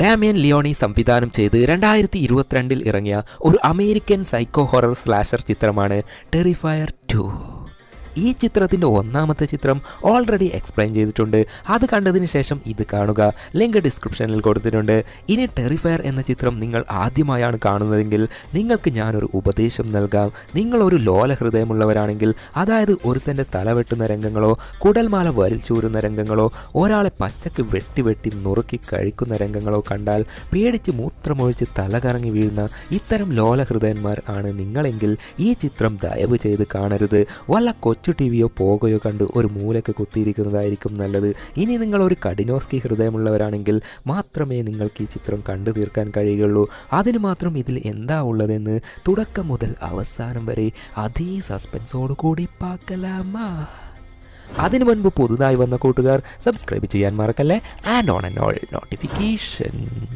Damian Leonie സംവിധാനം ചെയ്ത് രണ്ടായിരത്തി ഇരുപത്തിരണ്ടിൽ ഇറങ്ങിയ ഒരു അമേരിക്കൻ സൈക്കോ ഹൊറർ സ്ലാഷർ ചിത്രമാണ് ടെറിഫയർ ടു ഈ ചിത്രത്തിൻ്റെ ഒന്നാമത്തെ ചിത്രം ഓൾറെഡി എക്സ്പ്ലെയിൻ ചെയ്തിട്ടുണ്ട് അത് കണ്ടതിന് ശേഷം ഇത് കാണുക ലിങ്ക് ഡിസ്ക്രിപ്ഷനിൽ കൊടുത്തിട്ടുണ്ട് ഇനി ടെറിഫയർ എന്ന ചിത്രം നിങ്ങൾ ആദ്യമായാണ് കാണുന്നതെങ്കിൽ നിങ്ങൾക്ക് ഞാനൊരു ഉപദേശം നൽകാം നിങ്ങളൊരു ലോല ഹൃദയമുള്ളവരാണെങ്കിൽ അതായത് ഒരുത്തൻ്റെ തല വെട്ടുന്ന രംഗങ്ങളോ കുടൽമാല വലിച്ചൂരുന്ന രംഗങ്ങളോ ഒരാളെ പച്ചക്ക് വെട്ടി വെട്ടി നുറുക്കി കഴിക്കുന്ന രംഗങ്ങളോ കണ്ടാൽ പേടിച്ച് മൂത്രമൊഴിച്ച് തല കറങ്ങി വീഴുന്ന ഇത്തരം ലോല ഹൃദയന്മാർ ആണ് നിങ്ങളെങ്കിൽ ഈ ചിത്രം ദയവ് ചെയ്ത് കാണരുത് വല്ല കൊച്ചു ടി വിയോ പോകയോ കണ്ട് ഒരു മൂലക്ക് കുത്തിയിരിക്കുന്നതായിരിക്കും നല്ലത് ഇനി നിങ്ങൾ ഒരു കഠിനോസ്കി ഹൃദയമുള്ളവരാണെങ്കിൽ മാത്രമേ നിങ്ങൾക്ക് ഈ ചിത്രം കണ്ടു തീർക്കാൻ കഴിയുകയുള്ളൂ അതിന് മാത്രം ഇതിൽ എന്താ ഉള്ളതെന്ന് തുടക്കം മുതൽ അവസാനം വരെ അതേ സസ്പെൻസോട് കൂടി പാക്കലാമാ അതിനു മുൻപ് പുതുതായി വന്ന കൂട്ടുകാർ സബ്സ്ക്രൈബ് ചെയ്യാൻ മറക്കല്ലേ and on and all notification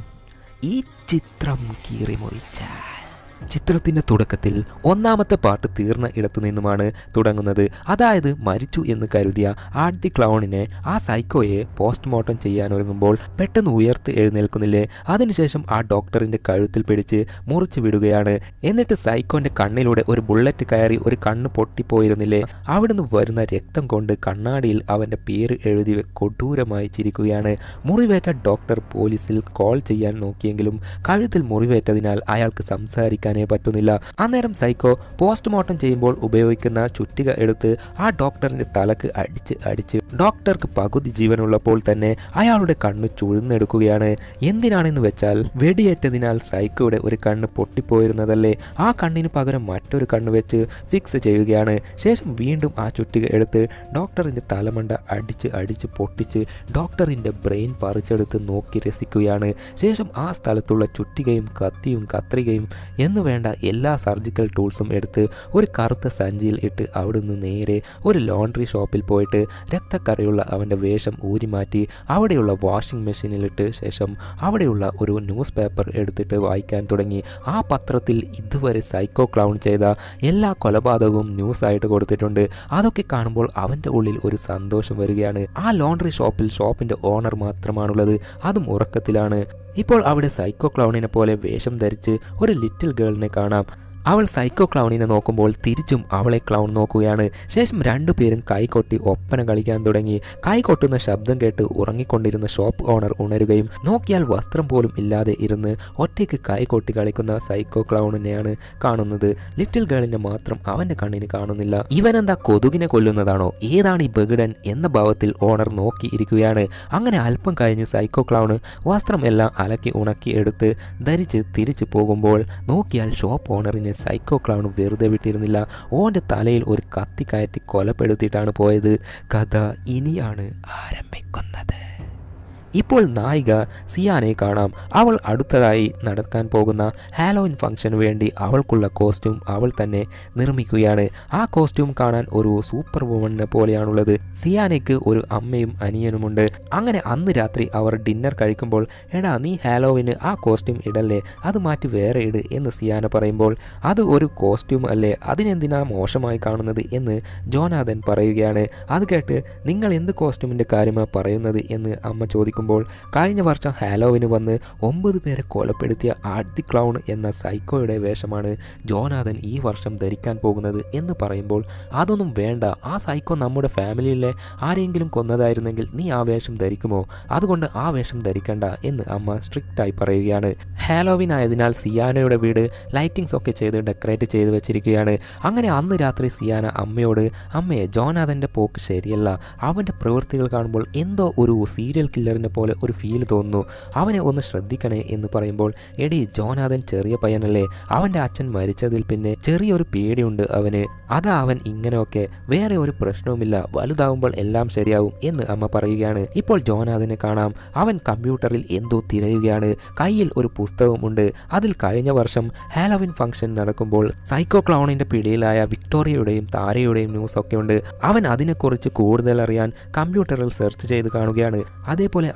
ഈ ചിത്രം കീറി മുറിച്ചാൽ ചിത്രത്തിൻ്റെ തുടക്കത്തിൽ ഒന്നാമത്തെ പാട്ട് തീർന്ന ഇടത്തു നിന്നുമാണ് തുടങ്ങുന്നത് അതായത് മരിച്ചു എന്ന് കരുതിയ ആർട്ട് ദി ക്ലൗണിനെ ആ സൈക്കോയെ പോസ്റ്റ്മോർട്ടം ചെയ്യാൻ ഒരുങ്ങുമ്പോൾ പെട്ടെന്ന് ഉയർത്ത് എഴുന്നേൽക്കുന്നില്ലേ അതിനുശേഷം ആ ഡോക്ടറിൻ്റെ കഴുത്തിൽ പിടിച്ച് മുറിച്ചു വിടുകയാണ് എന്നിട്ട് സൈക്കോന്റെ കണ്ണിലൂടെ ഒരു ബുള്ളറ്റ് കയറി ഒരു കണ്ണ് പൊട്ടിപ്പോയിരുന്നില്ലേ അവിടുന്ന് വരുന്ന രക്തം കൊണ്ട് കണ്ണാടിയിൽ അവൻ്റെ പേര് എഴുതി കൊടൂരമായി ചിരിക്കുകയാണ് മുറിവേറ്റ ഡോക്ടർ പോലീസിൽ കോൾ ചെയ്യാൻ നോക്കിയെങ്കിലും കഴുത്തിൽ മുറിവേറ്റതിനാൽ അയാൾക്ക് സംസാരിക്കാനേ പറ്റുന്നില്ല അന്നേരം സൈക്കോ പോസ്റ്റ്മോർട്ടം ചെയ്യുമ്പോൾ ഉപയോഗിക്കുന്ന ചുറ്റിക എടുത്ത് ആ ഡോക്ടറിന്റെ തലക്ക് അടിച്ച് അടിച്ച് ഡോക്ടർക്ക് പകുതി ജീവനുള്ളപ്പോൾ തന്നെ അയാളുടെ കണ്ണ് ചുഴുന്നെടുക്കുകയാണ് എന്തിനാണെന്ന് വെച്ചാൽ വെടിയേറ്റതിനാൽ സൈക്കോയുടെ ഒരു കണ്ണ് പൊട്ടിപ്പോയിരുന്നതല്ലേ ആ കണ്ണിന് പകരം മറ്റൊരു കണ്ണ് വെച്ച് ഫിക്സ് ചെയ്യുകയാണ് ശേഷം വീണ്ടും ആ ചുറ്റിക എടുത്ത് ഡോക്ടറിന്റെ തലമണ്ട അടിച്ച് അടിച്ച് പൊട്ടിച്ച് ഡോക്ടറിന്റെ ബ്രെയിൻ പറിച്ചെടുത്ത് നോക്കി രസിക്കുകയാണ് ശേഷം ആ സ്ഥലത്തുള്ള ചുറ്റികയും കത്തിയും കത്രികയും എന്ന് വേണ്ട എല്ലാ സർജിക്കൽ ടൂൾസും എടുത്ത് ഒരു കറുത്ത സഞ്ചിയിൽ ഇട്ട് അവിടുന്ന് നേരെ ഒരു ലോണ്ടറി ഷോപ്പിൽ പോയിട്ട് രക്തക്കറയുള്ള അവൻ്റെ വേഷം ഊരിമാറ്റി അവിടെയുള്ള വാഷിംഗ് മെഷീനിലിട്ട് ശേഷം അവിടെയുള്ള ഒരു ന്യൂസ് പേപ്പർ എടുത്തിട്ട് വായിക്കാൻ തുടങ്ങി ആ പത്രത്തിൽ ഇതുവരെ സൈക്കോ ക്ലൗൺ ചെയ്ത എല്ലാ കൊലപാതകവും ന്യൂസായിട്ട് കൊടുത്തിട്ടുണ്ട് അതൊക്കെ കാണുമ്പോൾ അവൻ്റെ ഉള്ളിൽ ഒരു സന്തോഷം വരികയാണ് ആ ലോണ്ടറി ഷോപ്പിൽ ഷോപ്പിൻ്റെ ഓണർ മാത്രമാണുള്ളത് അതും ഉറക്കത്തിലാണ് ഇപ്പോൾ അവിടെ സൈക്കോ ക്ലൗണിനെ പോലെ വേഷം ധരിച്ച് ഒരു ലിറ്റിൽ ഗേളിനെ കാണാം അവൾ സൈക്കോ ക്ലൗണിനെ നോക്കുമ്പോൾ തിരിച്ചും അവളെ ക്ലൗൺ നോക്കുകയാണ് ശേഷം രണ്ടുപേരും കൈകൊട്ടി ഒപ്പന കളിക്കാൻ തുടങ്ങി കൈ കൊട്ടുന്ന ശബ്ദം കേട്ട് ഉറങ്ങിക്കൊണ്ടിരുന്ന ഷോപ്പ് ഓണർ ഉണരുകയും നോക്കിയാൽ വസ്ത്രം പോലും ഇല്ലാതെ ഇരുന്ന് ഒറ്റയ്ക്ക് കൈ കൊട്ടി കളിക്കുന്ന സൈക്കോ ക്ലൗണിനെയാണ് കാണുന്നത് ലിറ്റിൽ ഗേളിനെ മാത്രം അവന്റെ കണ്ണിന് കാണുന്നില്ല ഇവനെന്താ കൊതുകിനെ കൊല്ലുന്നതാണോ ഏതാണ് ഈ ബഗിഡൻ എന്ന ഭാവത്തിൽ ഓണർ നോക്കി ഇരിക്കുകയാണ് അങ്ങനെ അല്പം കഴിഞ്ഞ് സൈക്കോ ക്ലൗണ് വസ്ത്രം എല്ലാം അലക്കി ഉണക്കി എടുത്ത് ധരിച്ച് തിരിച്ചു പോകുമ്പോൾ നോക്കിയാൽ ഷോപ്പ് ഓണറിനെ സൈക്കോ ക്ലൗൺ വെറുതെ വിട്ടിരുന്നില്ല ഓൻ്റെ തലയിൽ ഒരു കത്തി കയറ്റി കൊലപ്പെടുത്തിയിട്ടാണ് പോയത് കഥ ഇനിയാണ് ആരംഭിക്കുന്നത് ഇപ്പോൾ നായിക സിയാനെ കാണാം അവൾ അടുത്തതായി നടക്കാൻ പോകുന്ന ഹാലോയിൻ ഫംഗ്ഷന് വേണ്ടി അവൾക്കുള്ള കോസ്റ്റ്യൂം അവൾ തന്നെ നിർമ്മിക്കുകയാണ് ആ കോസ്റ്റ്യൂം കാണാൻ ഒരു സൂപ്പർ വുമണിനെ പോലെയാണുള്ളത് സിയാനയ്ക്ക് ഒരു അമ്മയും അനിയനുമുണ്ട് അങ്ങനെ അന്ന് രാത്രി അവർ ഡിന്നർ കഴിക്കുമ്പോൾ എടാ നീ ഹാലോവിന് ആ കോസ്റ്റ്യൂം ഇടല്ലേ അത് മാറ്റി വേറെ ഇട് എന്ന് സിയാന പറയുമ്പോൾ അത് ഒരു കോസ്റ്റ്യൂം അല്ലേ അതിനെന്തിനാ മോശമായി കാണുന്നത് എന്ന് ജോനാഥൻ പറയുകയാണ് അത് കേട്ട് നിങ്ങൾ എന്ത് കോസ്റ്റ്യൂമിൻ്റെ കാര്യമാണ് പറയുന്നത് എന്ന് അമ്മ ചോദിക്കുമ്പോൾ കഴിഞ്ഞ വർഷം ഹാലോവിന് വന്ന് ഒമ്പത് പേരെ കൊലപ്പെടുത്തിയ ആർട്ട് ദി ക്ലൗൺ എന്ന സൈക്കോയുടെ വേഷമാണ് ജോനാഥൻ ഈ വർഷം ധരിക്കാൻ പോകുന്നത് എന്ന് പറയുമ്പോൾ അതൊന്നും വേണ്ട ആ സൈക്കോ നമ്മുടെ ഫാമിലിയിലെ ആരെങ്കിലും കൊന്നതായിരുന്നെങ്കിൽ നീ ആ വേഷം ധരിക്കുമോ അതുകൊണ്ട് ആ വേഷം ധരിക്കണ്ട എന്ന് അമ്മ സ്ട്രിക്റ്റായി പറയുകയാണ് ഹാലോവിൻ ആയതിനാൽ സിയാനയുടെ വീട് ലൈറ്റിങ്സ് ഒക്കെ ചെയ്ത് ഡെക്കറേറ്റ് ചെയ്ത് വെച്ചിരിക്കുകയാണ് അങ്ങനെ അന്ന് രാത്രി സിയാന അമ്മയോട് അമ്മയെ ജോനാഥൻ്റെ പോക്ക് ശരിയല്ല അവൻ്റെ പ്രവൃത്തികൾ കാണുമ്പോൾ എന്തോ ഒരു സീരിയൽ കില്ലറിനെ പോലെ ഒരു ഫീൽ തോന്നുന്നു അവനെ ഒന്ന് ശ്രദ്ധിക്കണേ എന്ന് പറയുമ്പോൾ എടി ജോനാഥൻ ചെറിയ പയ്യനല്ലേ അവൻ്റെ അച്ഛൻ മരിച്ചതിൽ പിന്നെ ചെറിയൊരു പേടിയുണ്ട് അവന് അതാ അവൻ ഇങ്ങനെയൊക്കെ വേറെ ഒരു പ്രശ്നവുമില്ല വലുതാവുമ്പോൾ എല്ലാം ശരിയാവും എന്ന് അമ്മ പറയുകയാണ് ഇപ്പോൾ ജോനാഥനെ കാണാം അവൻ കമ്പ്യൂട്ടറിൽ എന്തോ തിരയുകയാണ് കയ്യിൽ ഒരു പുസ്തകമുണ്ട് അതിൽ കഴിഞ്ഞ വർഷം ഹാലോവിൻ ഫംഗ്ഷൻ നടക്കുമ്പോൾ സൈക്കോ ക്ലൗണിന്റെ പിടിയിലായ വിക്ടോറിയയുടെയും താരയുടെയും ന്യൂസ് ഒക്കെ ഉണ്ട് അവൻ അതിനെക്കുറിച്ച് കൂടുതൽ അറിയാൻ കമ്പ്യൂട്ടറിൽ സെർച്ച് ചെയ്ത് കാണുകയാണ് അതേപോലെ ആ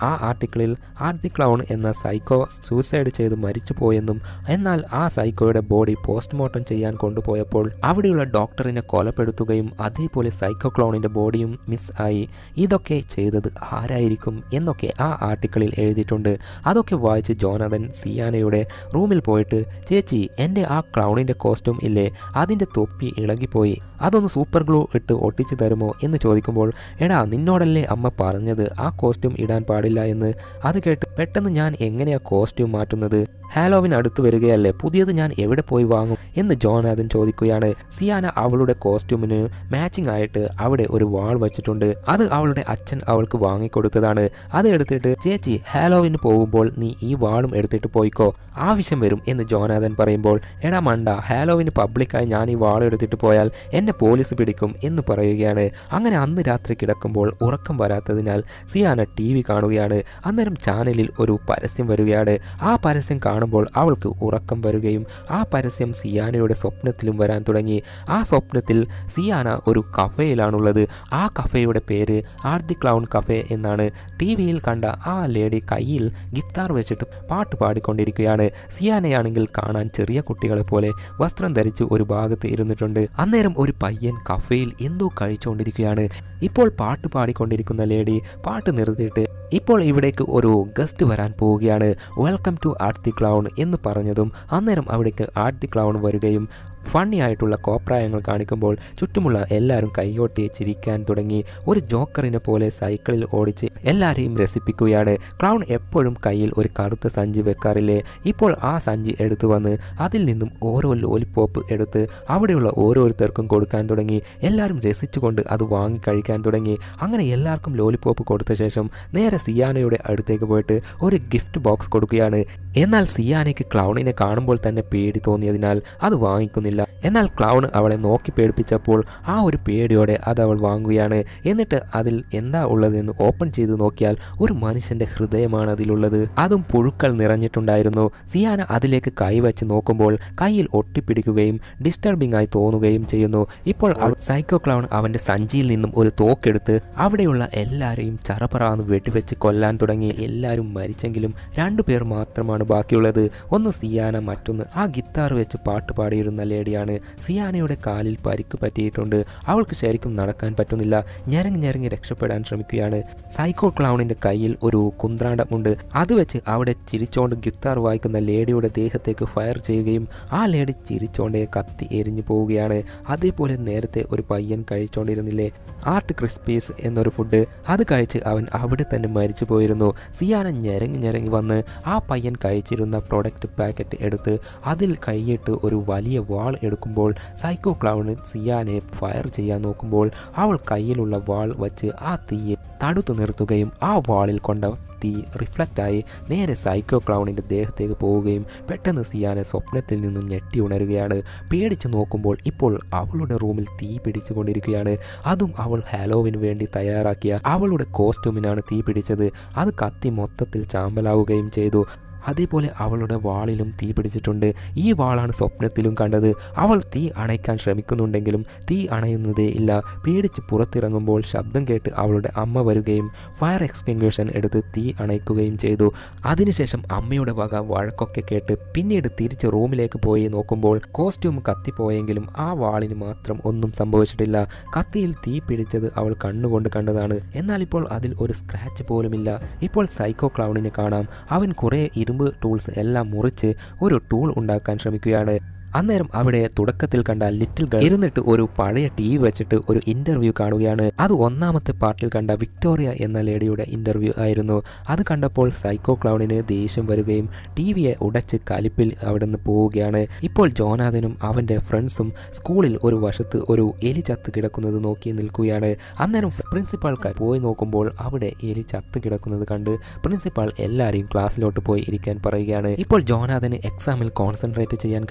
ആ ആർട്ടിക്കിളിൽ ആർത്തി ക്ലൗൺ എന്ന സൈക്കോ സൂസൈഡ് ചെയ്ത് മരിച്ചു പോയെന്നും എന്നാൽ ആ സൈക്കോയുടെ ബോഡി പോസ്റ്റ്മോർട്ടം ചെയ്യാൻ കൊണ്ടുപോയപ്പോൾ അവിടെയുള്ള ഡോക്ടറിനെ കൊലപ്പെടുത്തുകയും അതേപോലെ സൈക്കോ ക്ലോണിൻ്റെ ബോഡിയും മിസ് ആയി ഇതൊക്കെ ചെയ്തത് ആരായിരിക്കും എന്നൊക്കെ ആ ആർട്ടിക്കിളിൽ എഴുതിയിട്ടുണ്ട് അതൊക്കെ വായിച്ച് ജോനാഥൻ സിയാനയുടെ റൂമിൽ പോയിട്ട് ചേച്ചി എൻ്റെ ആ ക്ലൗണിൻ്റെ കോസ്റ്റ്യൂം ഇല്ലേ അതിൻ്റെ തൊപ്പി ഇളകിപ്പോയി അതൊന്ന് സൂപ്പർ ഗ്ലൂ ഇട്ട് ഒട്ടിച്ചു തരുമോ എന്ന് ചോദിക്കുമ്പോൾ എടാ നിന്നോടല്ലേ അമ്മ പറഞ്ഞത് ആ കോസ്റ്റ്യൂം ഇടാൻ പാടില്ല എന്ന് അത് കേട്ട് പെട്ടെന്ന് ഞാൻ എങ്ങനെയാ കോസ്റ്റ്യൂം മാറ്റുന്നത് ഹാലോവിൻ അടുത്ത് വരികയല്ലേ പുതിയത് ഞാൻ എവിടെ പോയി വാങ്ങും എന്ന് ജോനാഥൻ ചോദിക്കുകയാണ് സിയാന അവളുടെ കോസ്റ്റ്യൂമിന് മാച്ചിങ് ആയിട്ട് അവിടെ ഒരു വാൾ വെച്ചിട്ടുണ്ട് അത് അവളുടെ അച്ഛൻ അവൾക്ക് വാങ്ങിക്കൊടുത്തതാണ് അത് എടുത്തിട്ട് ചേച്ചി ഹാലോവിന് പോകുമ്പോൾ നീ ഈ വാളും എടുത്തിട്ട് പോയിക്കോ ആവശ്യം വരും എന്ന് ജോനാഥൻ പറയുമ്പോൾ എടാ മണ്ട ഹാലോവിന് പബ്ലിക്കായി ഞാൻ ഈ വാൾ എടുത്തിട്ട് പോയാൽ എന്നെ പോലീസ് പിടിക്കും എന്ന് പറയുകയാണ് അങ്ങനെ അന്ന് രാത്രി കിടക്കുമ്പോൾ ഉറക്കം വരാത്തതിനാൽ സിയാന ടി വി കാണുകയാണ് അന്നേരം ചാനലിൽ ഒരു പരസ്യം വരികയാണ് ആ പരസ്യം കാണുമ്പോൾ അവൾക്ക് ഉറക്കം വരികയും ആ പരസ്യം സിയാനയുടെ സ്വപ്നത്തിലും വരാൻ തുടങ്ങി ആ സ്വപ്നത്തിൽ സിയാന ഒരു കഫേയിലാണുള്ളത് ആ കഫേയുടെ പേര് ആർദി ക്ലൗൺ കഫേ എന്നാണ് ടി വിയിൽ കണ്ട ആ ലേഡി കയ്യിൽ ഗിത്താർ വെച്ചിട്ട് പാട്ട് പാടിക്കൊണ്ടിരിക്കുകയാണ് സിയാനയാണെങ്കിൽ കാണാൻ ചെറിയ കുട്ടികളെ പോലെ വസ്ത്രം ധരിച്ച് ഒരു ഭാഗത്ത് ഇരുന്നിട്ടുണ്ട് അന്നേരം ഒരു പയ്യൻ കഫേയിൽ എന്തോ കഴിച്ചുകൊണ്ടിരിക്കുകയാണ് ഇപ്പോൾ പാട്ട് പാടിക്കൊണ്ടിരിക്കുന്ന ലേഡി പാട്ട് നിർത്തിയിട്ട് ഇപ്പോൾ ഇവിടേക്ക് ഒരു ഗസ്റ്റ് വരാൻ പോവുകയാണ് welcome to art the clown എന്ന് പറഞ്ഞതും അന്നേരം അവിടേക്ക് ആർട്ട് ദി ക്ലൗൺ വരികയും ഫണ്ണി ആയിട്ടുള്ള കോപ്രായങ്ങൾ കാണിക്കുമ്പോൾ ചുറ്റുമുള്ള എല്ലാവരും കൈകൊട്ടി ചിരിക്കാൻ തുടങ്ങി ഒരു ജോക്കറിനെ പോലെ സൈക്കിളിൽ ഓടിച്ച് എല്ലാവരെയും രസിപ്പിക്കുകയാണ് ക്ലൗൺ എപ്പോഴും കയ്യിൽ ഒരു കറുത്ത സഞ്ചി വെക്കാറില്ലേ ഇപ്പോൾ ആ സഞ്ചി എടുത്തു വന്ന് അതിൽ നിന്നും ഓരോ ലോലിപ്പോപ്പ് എടുത്ത് അവിടെയുള്ള ഓരോരുത്തർക്കും കൊടുക്കാൻ തുടങ്ങി എല്ലാവരും രസിച്ചുകൊണ്ട് അത് വാങ്ങി കഴിക്കാൻ തുടങ്ങി അങ്ങനെ എല്ലാവർക്കും ലോലിപ്പോപ്പ് കൊടുത്ത ശേഷം നേരെ സിയാനയുടെ അടുത്തേക്ക് പോയിട്ട് ഒരു ഗിഫ്റ്റ് ബോക്സ് കൊടുക്കുകയാണ് എന്നാൽ സിയാനയ്ക്ക് ക്ലൗണിനെ കാണുമ്പോൾ തന്നെ പേടി തോന്നിയതിനാൽ അത് വാങ്ങിക്കുന്നില്ല എന്നാൽ ക്ലൗൺ അവളെ നോക്കി പേടിപ്പിച്ചപ്പോൾ ആ ഒരു പേടിയോടെ അത് അവൾ വാങ്ങുകയാണ് എന്നിട്ട് അതിൽ എന്താ ഉള്ളതെന്ന് ഓപ്പൺ ചെയ്ത് നോക്കിയാൽ ഒരു മനുഷ്യന്റെ ഹൃദയമാണ് അതിലുള്ളത് അതും പുഴുക്കൾ നിറഞ്ഞിട്ടുണ്ടായിരുന്നു സിയാന അതിലേക്ക് കൈവച്ച് നോക്കുമ്പോൾ കയ്യിൽ ഒട്ടിപ്പിടിക്കുകയും ഡിസ്റ്റർബിംഗ് ആയി തോന്നുകയും ചെയ്യുന്നു ഇപ്പോൾ അവൾ സൈക്കോ ക്ലൗൺ അവന്റെ സഞ്ചിയിൽ നിന്നും ഒരു തോക്കെടുത്ത് അവിടെയുള്ള എല്ലാവരെയും ചറപറാന്ന് വെടിവെച്ച് കൊല്ലാൻ തുടങ്ങി എല്ലാവരും മരിച്ചെങ്കിലും രണ്ടു പേർ മാത്രമാണ് ബാക്കിയുള്ളത് ഒന്ന് സിയാന മറ്റൊന്ന് ആ ഗിത്താർ വെച്ച് പാട്ട് പാടിയിരുന്ന ലേഡിയാണ് സിയാനയുടെ കാലിൽ പരിക്ക് പറ്റിയിട്ടുണ്ട് അവൾക്ക് ശരിക്കും നടക്കാൻ പറ്റുന്നില്ല ഞരങ്ങി ഞരങ്ങി രക്ഷപ്പെടാൻ ശ്രമിക്കുകയാണ് സൈക്കോ ക്ലൗണിന്റെ കയ്യിൽ ഒരു കുന്ത്രാണ്ടമുണ്ട് അത് വെച്ച് അവിടെ ചിരിച്ചോണ്ട് ഗിത്താർ വായിക്കുന്ന ലേഡിയുടെ ദേഹത്തേക്ക് ഫയർ ചെയ്യുകയും ആ ലേഡി ചിരിച്ചോണ്ടേ കത്തി എരിഞ്ഞു പോവുകയാണ് അതേപോലെ നേരത്തെ ഒരു പയ്യൻ കഴിച്ചോണ്ടിരുന്നില്ലേ ആർട്ട് ക്രിസ്പീസ് എന്നൊരു ഫുഡ് അത് കഴിച്ച് അവൻ അവിടെ തന്നെ മരിച്ചു പോയിരുന്നു സിയാന ഞരങ്ങി ഞരങ്ങി വന്ന് ആ പയ്യൻ കഴിച്ചിരുന്ന പ്രൊഡക്റ്റ് പാക്കറ്റ് എടുത്ത് അതിൽ കൈയിട്ട് ഒരു വലിയ വാൾ എടുക്കുമ്പോൾ സൈക്കോ ക്ലൗണ് സിയാനെ ഫയർ ചെയ്യാൻ നോക്കുമ്പോൾ അവൾ കയ്യിലുള്ള വാൾ വച്ച് ആ തീയെ തടുത്തു നിർത്തുകയും ആ വാളിൽ കൊണ്ട തീ റിഫ്ലക്റ്റായി നേരെ സൈക്കോ ക്ലൗണിൻ്റെ ദേഹത്തേക്ക് പോവുകയും പെട്ടെന്ന് സിയാനെ സ്വപ്നത്തിൽ നിന്നും ഞെട്ടി ഉണരുകയാണ് പേടിച്ചു നോക്കുമ്പോൾ ഇപ്പോൾ അവളുടെ റൂമിൽ തീ പിടിച്ചുകൊണ്ടിരിക്കുകയാണ് അതും അവൾ ഹാലോവിന് വേണ്ടി തയ്യാറാക്കിയ അവളുടെ കോസ്റ്റ്യൂമിനാണ് തീ പിടിച്ചത് അത് കത്തി മൊത്തത്തിൽ ചാമ്പലാവുകയും ചെയ്തു അതേപോലെ അവളുടെ വാളിലും തീ പിടിച്ചിട്ടുണ്ട് ഈ വാളാണ് സ്വപ്നത്തിലും കണ്ടത് അവൾ തീ അണയ്ക്കാൻ ശ്രമിക്കുന്നുണ്ടെങ്കിലും തീ അണയുന്നതേ ഇല്ല പേടിച്ച് പുറത്തിറങ്ങുമ്പോൾ ശബ്ദം കേട്ട് അവളുടെ അമ്മ വരികയും ഫയർ എക്സ്റ്റിങ്ക്വിഷൻ എടുത്ത് തീ അണയ്ക്കുകയും ചെയ്തു അതിനുശേഷം അമ്മയുടെ വക വഴക്കൊക്കെ കേട്ട് പിന്നീട് തിരിച്ച് റൂമിലേക്ക് പോയി നോക്കുമ്പോൾ കോസ്റ്റ്യൂം കത്തിപ്പോയെങ്കിലും ആ വാളിന് മാത്രം ഒന്നും സംഭവിച്ചിട്ടില്ല കത്തിയിൽ തീ പിടിച്ചത് അവൾ കണ്ണുകൊണ്ട് കണ്ടതാണ് എന്നാൽ ഇപ്പോൾ അതിൽ ഒരു സ്ക്രാച്ച് പോലുമില്ല ഇപ്പോൾ സൈക്കോ ക്ലൗണിനെ കാണാം അവൻ കുറേ ഇരുമ്പ് ടൂൾസ് എല്ലാം മുറിച്ച് ഒരു ടൂൾ ഉണ്ടാക്കാൻ ശ്രമിക്കുകയാണ് അന്നേരം അവിടെ തുടക്കത്തിൽ കണ്ട ലിറ്റിൽ ഗേൾ ഇരുന്നിട്ട് ഒരു പഴയ ടി വി വെച്ചിട്ട് ഒരു ഇന്റർവ്യൂ കാണുകയാണ് അത് ഒന്നാമത്തെ പാർട്ടിൽ കണ്ട വിക്ടോറിയ എന്ന ലേഡിയുടെ ഇന്റർവ്യൂ ആയിരുന്നു അത് കണ്ടപ്പോൾ സൈക്കോ ക്ലൗണിന് ദേഷ്യം വരികയും ടി വിയെ ഉടച്ച് കലിപ്പിൽ അവിടെ നിന്ന് പോവുകയാണ് ഇപ്പോൾ ജോനാഥനും അവൻ്റെ ഫ്രണ്ട്സും സ്കൂളിൽ ഒരു വശത്ത് ഒരു എലി ചത്ത് കിടക്കുന്നത് നോക്കി നിൽക്കുകയാണ് അന്നേരം പ്രിൻസിപ്പാൾ പോയി നോക്കുമ്പോൾ അവിടെ എലി ചത്ത് കിടക്കുന്നത് കണ്ട് പ്രിൻസിപ്പാൾ എല്ലാവരെയും ക്ലാസ്സിലോട്ട് പോയി ഇരിക്കാൻ പറയുകയാണ് ഇപ്പോൾ ജോനാഥന് എക്സാമിൽ കോൺസെൻട്രേറ്റ് ചെയ്യാൻ കഴിയാതെ വരികയും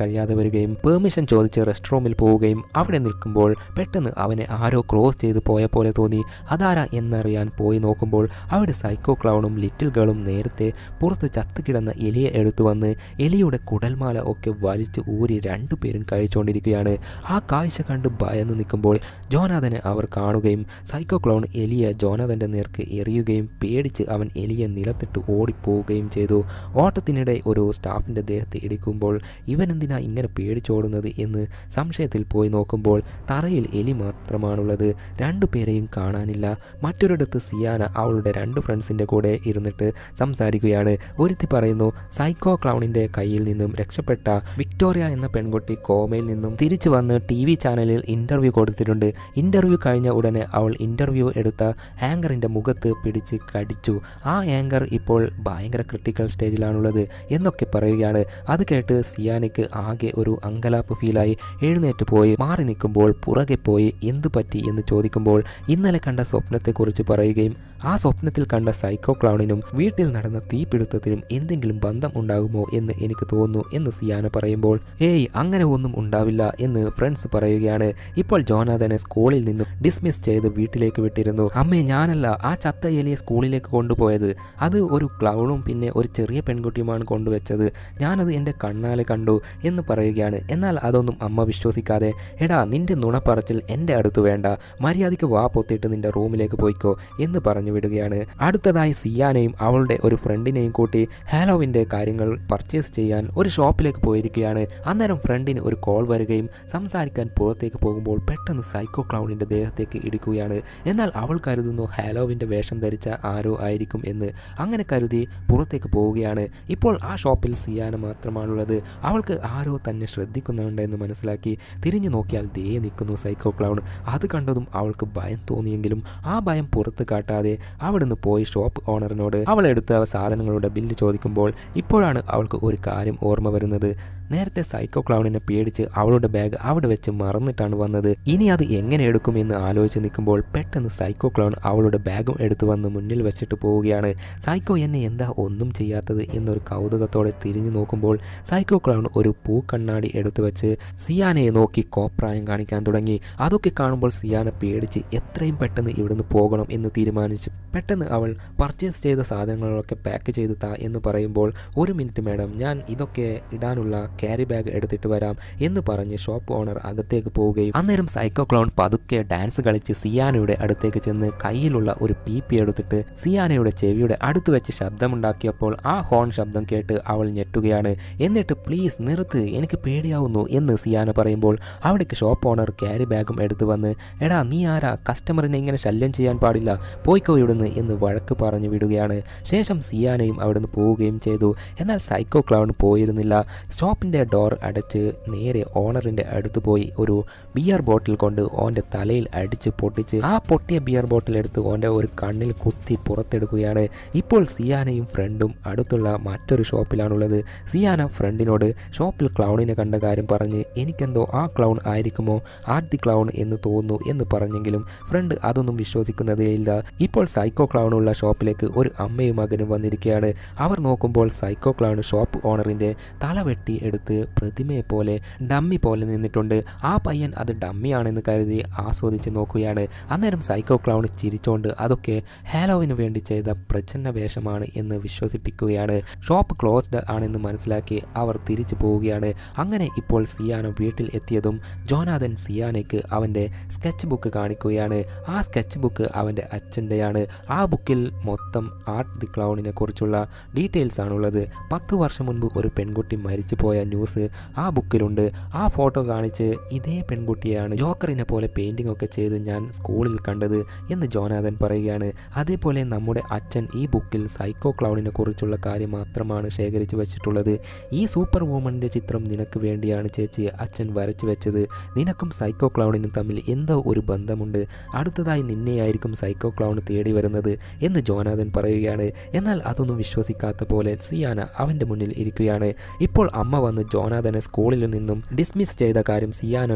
വരികയും പെർമിഷൻ ചോദിച്ച് റെസ്റ്റ് റൂമിൽ പോവുകയും അവിടെ നിൽക്കുമ്പോൾ പെട്ടെന്ന് അവനെ ആരോ ക്രോസ് ചെയ്ത് പോയ പോലെ തോന്നി അതാരാ എന്നറിയാൻ പോയി നോക്കുമ്പോൾ അവിടെ സൈക്കോ ക്ലൗണും ലിറ്റിൽ ഗേളും നേരത്തെ പുറത്ത് ചത്തുകിടന്ന എലിയെ എടുത്തു വന്ന് എലിയുടെ കുടൽമാല ഒക്കെ വലിച്ച് ഊരി രണ്ടുപേരും കഴിച്ചുകൊണ്ടിരിക്കുകയാണ് ആ കാഴ്ച കണ്ട് ഭയന്ന് നിൽക്കുമ്പോൾ ജോനാഥനെ അവർ കാണുകയും സൈക്കോ ക്ലൗൺ എലിയെ ജോനാഥൻ്റെ നേർക്ക് എറിയുകയും പേടിച്ച് അവൻ എലിയെ നിലത്തിട്ട് ഓടിപ്പോവുകയും ചെയ്തു ഓട്ടത്തിനിടെ ഒരു സ്റ്റാഫിൻ്റെ ദേഹത്ത് ഇടിക്കുമ്പോൾ ഇവനെന്തിനാ ഇങ്ങനെ പേടിച്ചോടുന്നത് എന്ന് സംശയത്തിൽ പോയി നോക്കുമ്പോൾ തറയിൽ എലി മാത്രമാണുള്ളത് രണ്ടു പേരെയും കാണാനില്ല മറ്റൊരിടത്ത് സിയാന അവളുടെ രണ്ട് ഫ്രണ്ട്സിൻ്റെ കൂടെ ഇരുന്നിട്ട് സംസാരിക്കുകയാണ് ഒരുത്തി പറയുന്നു സൈക്കോ ക്ലൗണിൻ്റെ കയ്യിൽ നിന്നും രക്ഷപ്പെട്ട വിക്ടോറിയ എന്ന പെൺകുട്ടി കോമയിൽ നിന്നും തിരിച്ചു വന്ന് ടി വി ചാനലിൽ ഇൻ്റർവ്യൂ കൊടുത്തിട്ടുണ്ട് ഇൻ്റർവ്യൂ കഴിഞ്ഞ ഉടനെ അവൾ ഇൻ്റർവ്യൂ എടുത്ത ആങ്കറിൻ്റെ മുഖത്ത് പിടിച്ച് കടിച്ചു ആ ആങ്കർ ഇപ്പോൾ ഭയങ്കര ക്രിട്ടിക്കൽ സ്റ്റേജിലാണുള്ളത് എന്നൊക്കെ പറയുകയാണ് അത് കേട്ട് സിയാനയ്ക്ക് ആകെ ഒരു അങ്കലാപ്പ് ഫീലായി എഴുന്നേറ്റ് പോയി മാറി നിൽക്കുമ്പോൾ പുറകെ പോയി എന്തു പറ്റി എന്ന് ചോദിക്കുമ്പോൾ ഇന്നലെ കണ്ട സ്വപ്നത്തെക്കുറിച്ച് പറയുകയും ആ സ്വപ്നത്തിൽ കണ്ട സൈക്കോ ക്ലൗണിനും വീട്ടിൽ നടന്ന തീപിടുത്തത്തിനും എന്തെങ്കിലും ബന്ധം ഉണ്ടാകുമോ എന്ന് എനിക്ക് തോന്നുന്നു എന്ന് സിയാന പറയുമ്പോൾ ഏയ് അങ്ങനെ ഒന്നും ഉണ്ടാവില്ല എന്ന് ഫ്രണ്ട്സ് പറയുകയാണ് ഇപ്പോൾ ജോനാഥനെ സ്കൂളിൽ നിന്നും ഡിസ്മിസ് ചെയ്ത് വീട്ടിലേക്ക് വിട്ടിരുന്നു അമ്മേ ഞാനല്ല ആ ചത്ത എലിയെ സ്കൂളിലേക്ക് കൊണ്ടുപോയത് അത് ഒരു ക്ലൗണും പിന്നെ ഒരു ചെറിയ പെൺകുട്ടിയുമാണ് കൊണ്ടുവച്ചത് ഞാനത് എൻ്റെ കണ്ണാലെ കണ്ടു എന്ന് പറയുകയാണ് എന്നാൽ അതൊന്നും അമ്മ വിശ്വസിക്കാതെ എടാ നിന്റെ നുണപ്പറച്ചിൽ എൻ്റെ അടുത്ത് വേണ്ട മര്യാദയ്ക്ക് വാ പൊത്തിയിട്ട് നിന്റെ റൂമിലേക്ക് പോയിക്കോ എന്ന് പറഞ്ഞു വിടുകയാണ് അടുത്തതായി സിയാനെയും അവളുടെ ഒരു ഫ്രണ്ടിനെയും കൂട്ടി ഹാലോവിൻ്റെ കാര്യങ്ങൾ പർച്ചേസ് ചെയ്യാൻ ഒരു ഷോപ്പിലേക്ക് പോയിരിക്കുകയാണ് അന്നേരം ഫ്രണ്ടിന് ഒരു കോൾ വരികയും സംസാരിക്കാൻ പുറത്തേക്ക് പോകുമ്പോൾ പെട്ടെന്ന് സൈക്കോ ക്ലൗണിൻ്റെ ദേഹത്തേക്ക് ഇടിക്കുകയാണ് എന്നാൽ അവൾ കരുതുന്നു ഹാലോവിൻ്റെ വേഷം ധരിച്ച ആരോ ആയിരിക്കും എന്ന് അങ്ങനെ കരുതി പുറത്തേക്ക് പോവുകയാണ് ഇപ്പോൾ ആ ഷോപ്പിൽ സിയാന മാത്രമാണുള്ളത് അവൾക്ക് ആരോ തന്നെ ശ്രദ്ധിക്കുന്നുണ്ട് എന്ന് മനസ്സിലാക്കി തിരിഞ്ഞു നോക്കിയാൽ ദേ നിൽക്കുന്നു സൈക്കോ ക്ലൗൺ അത് കണ്ടതും അവൾക്ക് ഭയം തോന്നിയെങ്കിലും ആ ഭയം പുറത്ത് കാട്ടാതെ അവിടുന്ന് പോയി ഷോപ്പ് ഓണറിനോട് അവൾ എടുത്ത സാധനങ്ങളുടെ ബില്ല് ചോദിക്കുമ്പോൾ ഇപ്പോഴാണ് അവൾക്ക് ഒരു കാര്യം ഓർമ്മ വരുന്നത് നേരത്തെ സൈക്കോ ക്ലൗണിനെ പേടിച്ച് അവളുടെ ബാഗ് അവിടെ വെച്ച് മറന്നിട്ടാണ് വന്നത് ഇനി അത് എങ്ങനെ എടുക്കുമെന്ന് ആലോചിച്ച് നിൽക്കുമ്പോൾ പെട്ടെന്ന് സൈക്കോ ക്ലൗൺ അവളുടെ ബാഗും എടുത്തു വന്ന് മുന്നിൽ വെച്ചിട്ട് പോവുകയാണ് സൈക്കോ എന്നെ എന്താ ഒന്നും ചെയ്യാത്തത് എന്നൊരു കൗതുകത്തോടെ തിരിഞ്ഞു നോക്കുമ്പോൾ സൈക്കോ ക്ലൗൺ ഒരു പൂക്കണ്ണാടി എടുത്തു വെച്ച് സിയാനയെ നോക്കി കോപ്രായം കാണിക്കാൻ തുടങ്ങി അതൊക്കെ കാണുമ്പോൾ സിയാന പേടിച്ച് എത്രയും പെട്ടെന്ന് ഇവിടുന്ന് പോകണം എന്ന് തീരുമാനിച്ചു പെട്ടെന്ന് അവൾ പർച്ചേസ് ചെയ്ത സാധനങ്ങളൊക്കെ പാക്ക് ചെയ്ത് താ എന്ന് പറയുമ്പോൾ ഒരു മിനിറ്റ് മാഡം ഞാൻ ഇതൊക്കെ ഇടാനുള്ള ക്യാരി ബാഗ് എടുത്തിട്ട് വരാം എന്ന് പറഞ്ഞ് ഷോപ്പ് ഓണർ അകത്തേക്ക് പോവുകയും അന്നേരം സൈക്കോ ക്ലൗൺ പതുക്കെ ഡാൻസ് കളിച്ച് സിയാനയുടെ അടുത്തേക്ക് ചെന്ന് കയ്യിലുള്ള ഒരു പി പി എടുത്തിട്ട് സിയാനയുടെ ചെവിയുടെ അടുത്ത് വെച്ച് ശബ്ദമുണ്ടാക്കിയപ്പോൾ ആ ഹോൺ ശബ്ദം കേട്ട് അവൾ ഞെട്ടുകയാണ് എന്നിട്ട് പ്ലീസ് നിർത്ത് എനിക്ക് പേടിയാവുന്നു എന്ന് സിയാന പറയുമ്പോൾ അവിടേക്ക് ഷോപ്പ് ഓണർ ക്യാരി ബാഗും എടുത്തു വന്ന് എടാ നീ ആരാ കസ്റ്റമറിനെ ഇങ്ങനെ ശല്യം ചെയ്യാൻ പാടില്ല പോയിക്കോ ഇവിടുന്ന് എന്ന് വഴക്ക് പറഞ്ഞു വിടുകയാണ് ശേഷം സിയാനയും അവിടുന്ന് പോവുകയും ചെയ്തു എന്നാൽ സൈക്കോ ക്ലൗൺ പോയിരുന്നില്ല ഷോപ്പിൻ്റെ ഡോർ അടച്ച് നേരെ ഓണറിൻ്റെ അടുത്ത് പോയി ഒരു ബിയർ ബോട്ടിൽ കൊണ്ട് ഓൻ്റെ തലയിൽ അടിച്ച് പൊട്ടിച്ച് ആ പൊട്ടിയ ബിയർ ബോട്ടിൽ എടുത്ത് ഓൻ്റെ ഒരു കണ്ണിൽ കുത്തി പുറത്തെടുക്കുകയാണ് ഇപ്പോൾ സിയാനയും ഫ്രണ്ടും അടുത്തുള്ള മറ്റൊരു ഷോപ്പിലാണുള്ളത് സിയാന ഫ്രണ്ടിനോട് ഷോപ്പിൽ ക്ലൗണിനെ കണ്ട കാര്യം പറഞ്ഞ് എനിക്കെന്തോ ആ ക്ലൗൺ ആയിരിക്കുമോ ആദ്യ ക്ലൗൺ എന്ന് തോന്നുന്നു എന്ന് പറഞ്ഞെങ്കിലും ഫ്രണ്ട് അതൊന്നും വിശ്വസിക്കുന്നതേയില്ല ഇപ്പോൾ സൈക്കോ ക്ലൗണുള്ള ഷോപ്പിലേക്ക് ഒരു അമ്മയും മകനും വന്നിരിക്കുകയാണ് അവർ നോക്കുമ്പോൾ സൈക്കോ ക്ലൗൺ ഷോപ്പ് ഓണറിൻ്റെ തല വെട്ടി എടുത്ത് പ്രതിമയെ പോലെ ഡമ്മി പോലെ നിന്നിട്ടുണ്ട് ആ പയ്യൻ അത് ഡമ്മിയാണെന്ന് കരുതി ആസ്വദിച്ച് നോക്കുകയാണ് അന്നേരം സൈക്കോ ക്ലൗൺ ചിരിച്ചോണ്ട് അതൊക്കെ ഹാലോവിന് വേണ്ടി ചെയ്ത പ്രച്ഛന്ന വേഷമാണ് എന്ന് വിശ്വസിപ്പിക്കുകയാണ് ഷോപ്പ് ക്ലോസ്ഡ് ആണെന്ന് മനസ്സിലാക്കി അവർ തിരിച്ചു പോവുകയാണ് അങ്ങനെ ഇപ്പോൾ സിയാന വീട്ടിൽ എത്തിയതും ജോനാഥൻ സിയാനയ്ക്ക് അവൻ്റെ സ്കെച്ച് ബുക്ക് കാണിക്കുകയാണ് ആ സ്കെച്ച് ബുക്ക് അവൻ്റെ അച്ഛൻ്റെയാണ് ആ ബുക്കിൽ മൊത്തം ആർട്ട് ദി ക്ലൗണിനെ കുറിച്ചുള്ള ഡീറ്റെയിൽസ് ആണുള്ളത് പത്ത് വർഷം മുൻപ് ഒരു പെൺകുട്ടി മരിച്ചു പോയ ന്യൂസ് ആ ബുക്കിലുണ്ട് ആ ഫോട്ടോ കാണിച്ച് ഇതേ പെൺകുട്ടിയാണ് ജോക്കറിനെ പോലെ പെയിൻറ്റിംഗ് ഒക്കെ ചെയ്ത് ഞാൻ സ്കൂളിൽ കണ്ടത് എന്ന് ജോനാഥൻ പറയുകയാണ് അതേപോലെ നമ്മുടെ അച്ഛൻ ഈ ബുക്കിൽ സൈക്കോ ക്ലൗണിനെ കുറിച്ചുള്ള കാര്യം മാത്രമാണ് ശേഖരിച്ചു വെച്ചിട്ടുള്ളത് ഈ സൂപ്പർ വുമണിൻ്റെ ചിത്രം നിനക്ക് വേണ്ടിയാണ് ചേച്ചി അച്ഛൻ വരച്ചു വെച്ചത് നിനക്കും സൈക്കോ ക്ലൗണിനും തമ്മിൽ എന്തോ ഒരു ബന്ധമുണ്ട് അടുത്തതായി നിന്നെയായിരിക്കും സൈക്കോ ക്ലൗൺ തേടി വരുന്നത് എന്ന് ജോനാഥൻ പറയുകയാണ് എന്നാൽ അതൊന്നും വിശ്വസിക്കാത്ത പോലെ സിയാന അവൻ്റെ മുന്നിൽ ഇരിക്കുകയാണ് ഇപ്പോൾ അമ്മ വന്ന് ജോനാഥനെ സ്കൂളിൽ നിന്നും ഡിസ്മിസ് ചെയ്ത കാര്യം സിയാനയോട് പറയുക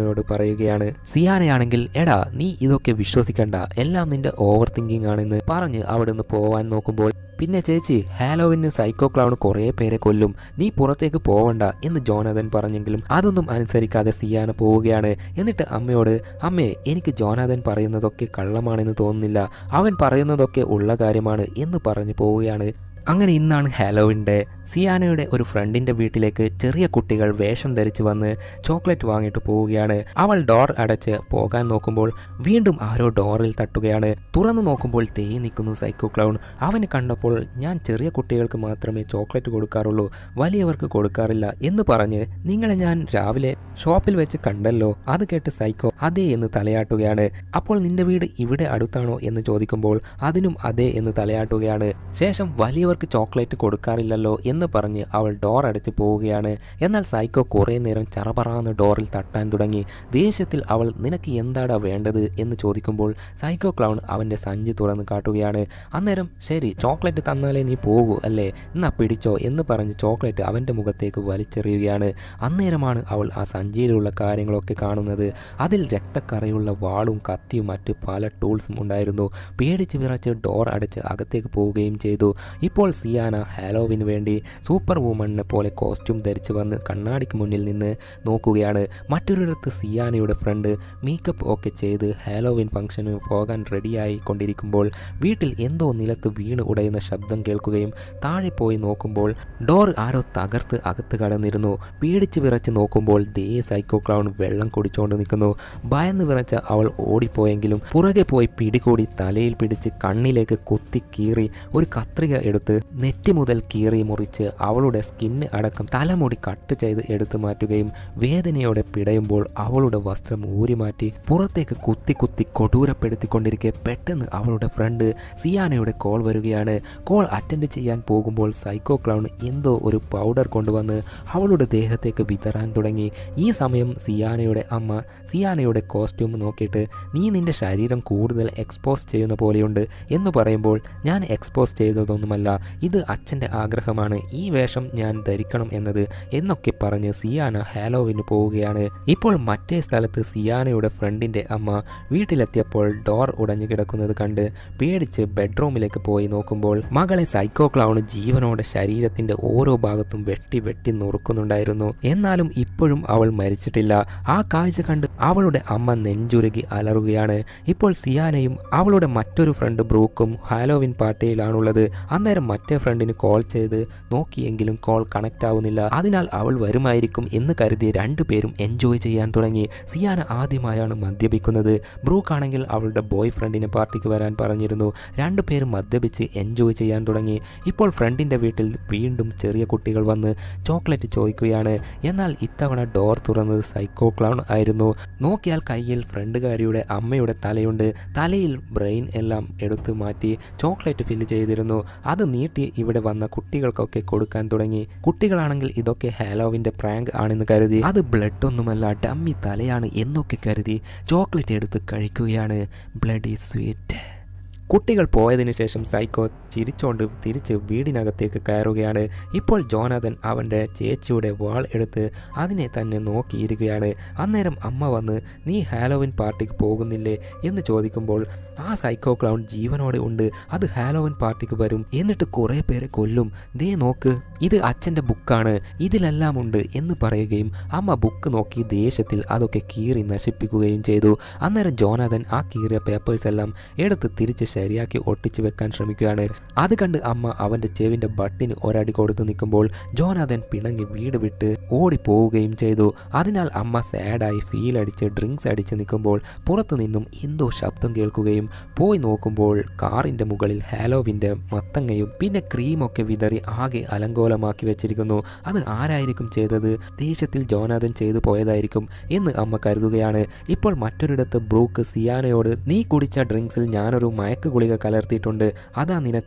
പറയുകയാണ് സിയാനയാണെങ്കിൽ എടാ നീ ഇതൊക്കെ വിശ്വസിക്കണ്ട എല്ലാം നിന്റെ ഓവർ തിങ്കിങ് ആണെന്ന് പറഞ്ഞ് അവിടെ നിന്ന് പോവാൻ നോക്കുമ്പോൾ പിന്നെ ചേച്ചി ഹാലോവിന് സൈക്കോ ക്ലൗൺ കുറേ പേരെ കൊല്ലും നീ പുറത്തേക്ക് പോവണ്ട എന്ന് ജോനാഥൻ പറഞ്ഞെങ്കിലും അതൊന്നും അനുസരിക്കാതെ സിയാന പോവുകയാണ് എന്നിട്ട് അമ്മയോട് അമ്മേ എനിക്ക് ജോനാഥൻ പറയുന്നതൊക്കെ കള്ളമാണെന്ന് തോന്നുന്നില്ല അവൻ പറയുന്നതൊക്കെ ഉള്ള കാര്യമാണ് എന്ന് പറഞ്ഞു പോവുകയാണ് അങ്ങനെ ഇന്നാണ് ഹാലോവിൻ്റെ സിയാനയുടെ ഒരു ഫ്രണ്ടിൻ്റെ വീട്ടിലേക്ക് ചെറിയ കുട്ടികൾ വേഷം ധരിച്ച് വന്ന് ചോക്ലേറ്റ് വാങ്ങിയിട്ട് പോവുകയാണ് അവൾ ഡോർ അടച്ച് പോകാൻ നോക്കുമ്പോൾ വീണ്ടും ആരോ ഡോറിൽ തട്ടുകയാണ് തുറന്നു നോക്കുമ്പോൾ തേ നിൽക്കുന്നു സൈക്കോ ക്ലൗൺ അവന് കണ്ടപ്പോൾ ഞാൻ ചെറിയ കുട്ടികൾക്ക് മാത്രമേ ചോക്ലേറ്റ് കൊടുക്കാറുള്ളൂ വലിയവർക്ക് കൊടുക്കാറില്ല എന്ന് പറഞ്ഞ് നിങ്ങളെ ഞാൻ രാവിലെ ഷോപ്പിൽ വെച്ച് കണ്ടല്ലോ അത് കേട്ട് സൈക്കോ അതെ എന്ന് തലയാട്ടുകയാണ് അപ്പോൾ നിന്റെ വീട് ഇവിടെ അടുത്താണോ എന്ന് ചോദിക്കുമ്പോൾ അതിനും അതെ എന്ന് തലയാട്ടുകയാണ് ശേഷം വലിയവർക്ക് ചോക്ലേറ്റ് കൊടുക്കാറില്ലല്ലോ എന്ന് പറഞ്ഞ് അവൾ ഡോർ അടച്ച് പോവുകയാണ് എന്നാൽ സൈക്കോ കുറേ നേരം ചറപറാന്ന് ഡോറിൽ തട്ടാൻ തുടങ്ങി ദേഷ്യത്തിൽ അവൾ നിനക്ക് എന്താടാ വേണ്ടത് എന്ന് ചോദിക്കുമ്പോൾ സൈക്കോ ക്ലൗൺ അവൻ്റെ സഞ്ചി തുറന്ന് കാട്ടുകയാണ് അന്നേരം ശരി ചോക്ലേറ്റ് തന്നാലേ നീ പോകൂ അല്ലേ എന്നാ പിടിച്ചോ എന്ന് പറഞ്ഞ് ചോക്ലേറ്റ് അവൻ്റെ മുഖത്തേക്ക് വലിച്ചെറിയുകയാണ് അന്നേരമാണ് അവൾ ആ സഞ്ചിയിലുള്ള കാര്യങ്ങളൊക്കെ കാണുന്നത് അതിൽ രക്തക്കറയുള്ള വാളും കത്തിയും മറ്റ് പല ടൂൾസും ഉണ്ടായിരുന്നു പേടിച്ച് വിറച്ച് ഡോർ അടച്ച് അകത്തേക്ക് പോവുകയും ചെയ്തു ഇപ്പോൾ സിയാന ഹാലോവിന് വേണ്ടി സൂപ്പർ വുമണിനെ പോലെ കോസ്റ്റ്യൂം ധരിച്ച് വന്ന് കണ്ണാടിക്ക് മുന്നിൽ നിന്ന് നോക്കുകയാണ് മറ്റൊരിടത്ത് സിയാനയുടെ ഫ്രണ്ട് മേക്കപ്പ് ഒക്കെ ചെയ്ത് ഹാലോവിൻ ഫംഗ്ഷന് പോകാൻ റെഡിയായി കൊണ്ടിരിക്കുമ്പോൾ വീട്ടിൽ എന്തോ നിലത്ത് വീണ് ഉടയുന്ന ശബ്ദം കേൾക്കുകയും താഴെ പോയി നോക്കുമ്പോൾ ഡോർ ആരോ തകർത്ത് അകത്ത് കടന്നിരുന്നു പേടിച്ച് വിറച്ച് നോക്കുമ്പോൾ ദേ സൈക്കോ ക്ലൗൺ വെള്ളം കുടിച്ചുകൊണ്ട് നിൽക്കുന്നു ഭയന്ന് വിറച്ച അവൾ ഓടിപ്പോയെങ്കിലും പുറകെ പോയി പിടികൂടി തലയിൽ പിടിച്ച് കണ്ണിലേക്ക് കുത്തി കീറി ഒരു കത്രിക എടുത്ത് നെറ്റി മുതൽ കീറി മുറിച്ച് അവളുടെ സ്കിന്ന് അടക്കം തലമുടി കട്ട് ചെയ്ത് എടുത്തു മാറ്റുകയും വേദനയോടെ പിടയുമ്പോൾ അവളുടെ വസ്ത്രം ഊരി മാറ്റി പുറത്തേക്ക് കുത്തി കുത്തി കൊടൂരപ്പെടുത്തിക്കൊണ്ടിരിക്കെ പെട്ടെന്ന് അവളുടെ ഫ്രണ്ട് സിയാനയുടെ കോൾ വരികയാണ് കോൾ അറ്റൻഡ് ചെയ്യാൻ പോകുമ്പോൾ സൈക്കോ ക്ലൗൺ എന്തോ ഒരു പൗഡർ കൊണ്ടുവന്ന് അവളുടെ ദേഹത്തേക്ക് വിതറാൻ തുടങ്ങി ഈ സമയം സിയാനയുടെ അമ്മ സിയാനയുടെ കോസ്റ്റ്യൂം നോക്കിയിട്ട് നീ നിന്റെ ശരീരം കൂടുതൽ എക്സ്പോസ് ചെയ്യുന്ന പോലെയുണ്ട് എന്ന് പറയുമ്പോൾ ഞാൻ എക്സ്പോസ് ചെയ്തതൊന്നുമല്ല ഇത് അച്ഛൻ്റെ ആഗ്രഹമാണ് ഈ വേഷം ഞാൻ ധരിക്കണം എന്നത് എന്നൊക്കെ പറഞ്ഞ് സിയാന ഹാലോവിന് പോവുകയാണ് ഇപ്പോൾ മറ്റേ സ്ഥലത്ത് സിയാനയുടെ ഫ്രണ്ടിൻ്റെ അമ്മ വീട്ടിലെത്തിയപ്പോൾ ഡോർ ഉടഞ്ഞു കിടക്കുന്നത് കണ്ട് പേടിച്ച് ബെഡ്റൂമിലേക്ക് പോയി നോക്കുമ്പോൾ മകളെ സൈക്കോ ക്ലൗൺ ജീവനോടെ ശരീരത്തിന്റെ ഓരോ ഭാഗത്തും വെട്ടി വെട്ടി നുറുക്കുന്നുണ്ടായിരുന്നു എന്നാലും ഇപ്പോഴും അവൾ മരിച്ചിട്ടില്ല ആ കാഴ്ച കണ്ട് അവളുടെ അമ്മ നെഞ്ചുരുകി അലറുകയാണ് ഇപ്പോൾ സിയാനയും അവളുടെ മറ്റൊരു ഫ്രണ്ട് ബ്രൂക്കും ഹാലോവിൻ പാർട്ടിയിലാണുള്ളത് അന്നേരം മറ്റേ ഫ്രണ്ടിന് കോൾ ചെയ്ത് നോക്കിയെങ്കിലും കോൾ കണക്റ്റ് ആവുന്നില്ല അതിനാൽ അവൾ വരുമായിരിക്കും എന്ന് കരുതി രണ്ടുപേരും എൻജോയ് ചെയ്യാൻ തുടങ്ങി സിയാന ആദ്യമായാണ് മദ്യപിക്കുന്നത് ബ്രൂക്ക് ആണെങ്കിൽ അവളുടെ ബോയ് ഫ്രണ്ടിനെ പാർട്ടിക്ക് വരാൻ പറഞ്ഞിരുന്നു രണ്ടുപേരും മദ്യപിച്ച് എൻജോയ് ചെയ്യാൻ തുടങ്ങി ഇപ്പോൾ ഫ്രണ്ടിൻ്റെ വീട്ടിൽ വീണ്ടും ചെറിയ കുട്ടികൾ വന്ന് ചോക്ലേറ്റ് ചോദിക്കുകയാണ് എന്നാൽ ഇത്തവണ ഡോർ തുറന്നത് സൈക്കോ ക്ലൗൺ ആയിരുന്നു നോക്കിയാൽ കയ്യിൽ ഫ്രണ്ടുകാരിയുടെ അമ്മയുടെ തലയുണ്ട് തലയിൽ ബ്രെയിൻ എല്ലാം എടുത്തു മാറ്റി ചോക്ലേറ്റ് ഫില്ല് ചെയ്തിരുന്നു അത് നീട്ടി ഇവിടെ വന്ന കുട്ടികൾക്കൊക്കെ കൊടുക്കാൻ തുടങ്ങി കുട്ടികളാണെങ്കിൽ ഇതൊക്കെ ഹാലോവിൻ്റെ പ്രാങ്ക് ആണെന്ന് കരുതി അത് ബ്ലഡ് ഒന്നുമല്ല ഡമ്മി തലയാണ് എന്നൊക്കെ കരുതി ചോക്ലേറ്റ് എടുത്ത് കഴിക്കുകയാണ് ബ്ലഡി സ്വീറ്റ് കുട്ടികൾ പോയതിനു ശേഷം സൈക്കോ ചിരിച്ചോണ്ട് തിരിച്ച് വീടിനകത്തേക്ക് കയറുകയാണ് ഇപ്പോൾ ജോനാഥൻ അവൻ്റെ ചേച്ചിയുടെ വാൾ എടുത്ത് അതിനെ തന്നെ നോക്കിയിരിക്കുകയാണ് അന്നേരം അമ്മ വന്ന് നീ ഹാലോവിൻ പാർട്ടിക്ക് പോകുന്നില്ലേ എന്ന് ചോദിക്കുമ്പോൾ ആ സൈക്കോ ക്ലൗൺ ജീവനോടെ ഉണ്ട് അത് ഹാലോവിൻ പാർട്ടിക്ക് വരും എന്നിട്ട് കുറേ പേരെ കൊല്ലും ദേ നോക്ക് ഇത് അച്ഛൻ്റെ ബുക്കാണ് ഇതിലെല്ലാം ഉണ്ട് എന്ന് പറയുകയും അമ്മ ബുക്ക് നോക്കി ദേഷ്യത്തിൽ അതൊക്കെ കീറി നശിപ്പിക്കുകയും ചെയ്തു അന്നേരം ജോനാഥൻ ആ കീറിയ പേപ്പേഴ്സ് എല്ലാം എടുത്ത് തിരിച്ച് ശരിയാക്കി ഒട്ടിച്ചു വെക്കാൻ ശ്രമിക്കുകയാണ് അത് കണ്ട് അമ്മ അവൻ്റെ ചെവിൻ്റെ ബട്ടിന് ഒരടി കൊടുത്ത് നിൽക്കുമ്പോൾ ജോനാഥൻ പിണങ്ങി വീട് വിട്ട് ഓടിപ്പോവുകയും ചെയ്തു അതിനാൽ അമ്മ സാഡായി ഫീൽ അടിച്ച് ഡ്രിങ്ക്സ് അടിച്ച് നിൽക്കുമ്പോൾ പുറത്തു നിന്നും എന്തോ ശബ്ദം കേൾക്കുകയും പോയി നോക്കുമ്പോൾ കാറിൻ്റെ മുകളിൽ ഹാലോവിൻ്റെ മത്തങ്ങയും പിന്നെ ക്രീമൊക്കെ വിതറി ആകെ അലങ്കോലമാക്കി വെച്ചിരിക്കുന്നു അത് ആരായിരിക്കും ചെയ്തത് ദേഷ്യത്തിൽ ജോനാഥൻ ചെയ്തു പോയതായിരിക്കും എന്ന് അമ്മ കരുതുകയാണ് ഇപ്പോൾ മറ്റൊരിടത്ത് ബ്രൂക്ക് സിയാനയോട് നീ കുടിച്ച ഡ്രിങ്ക്സിൽ ഞാനൊരു മയക്ക് ഗുളിക കലർത്തിയിട്ടുണ്ട് അതാ നിനക്ക്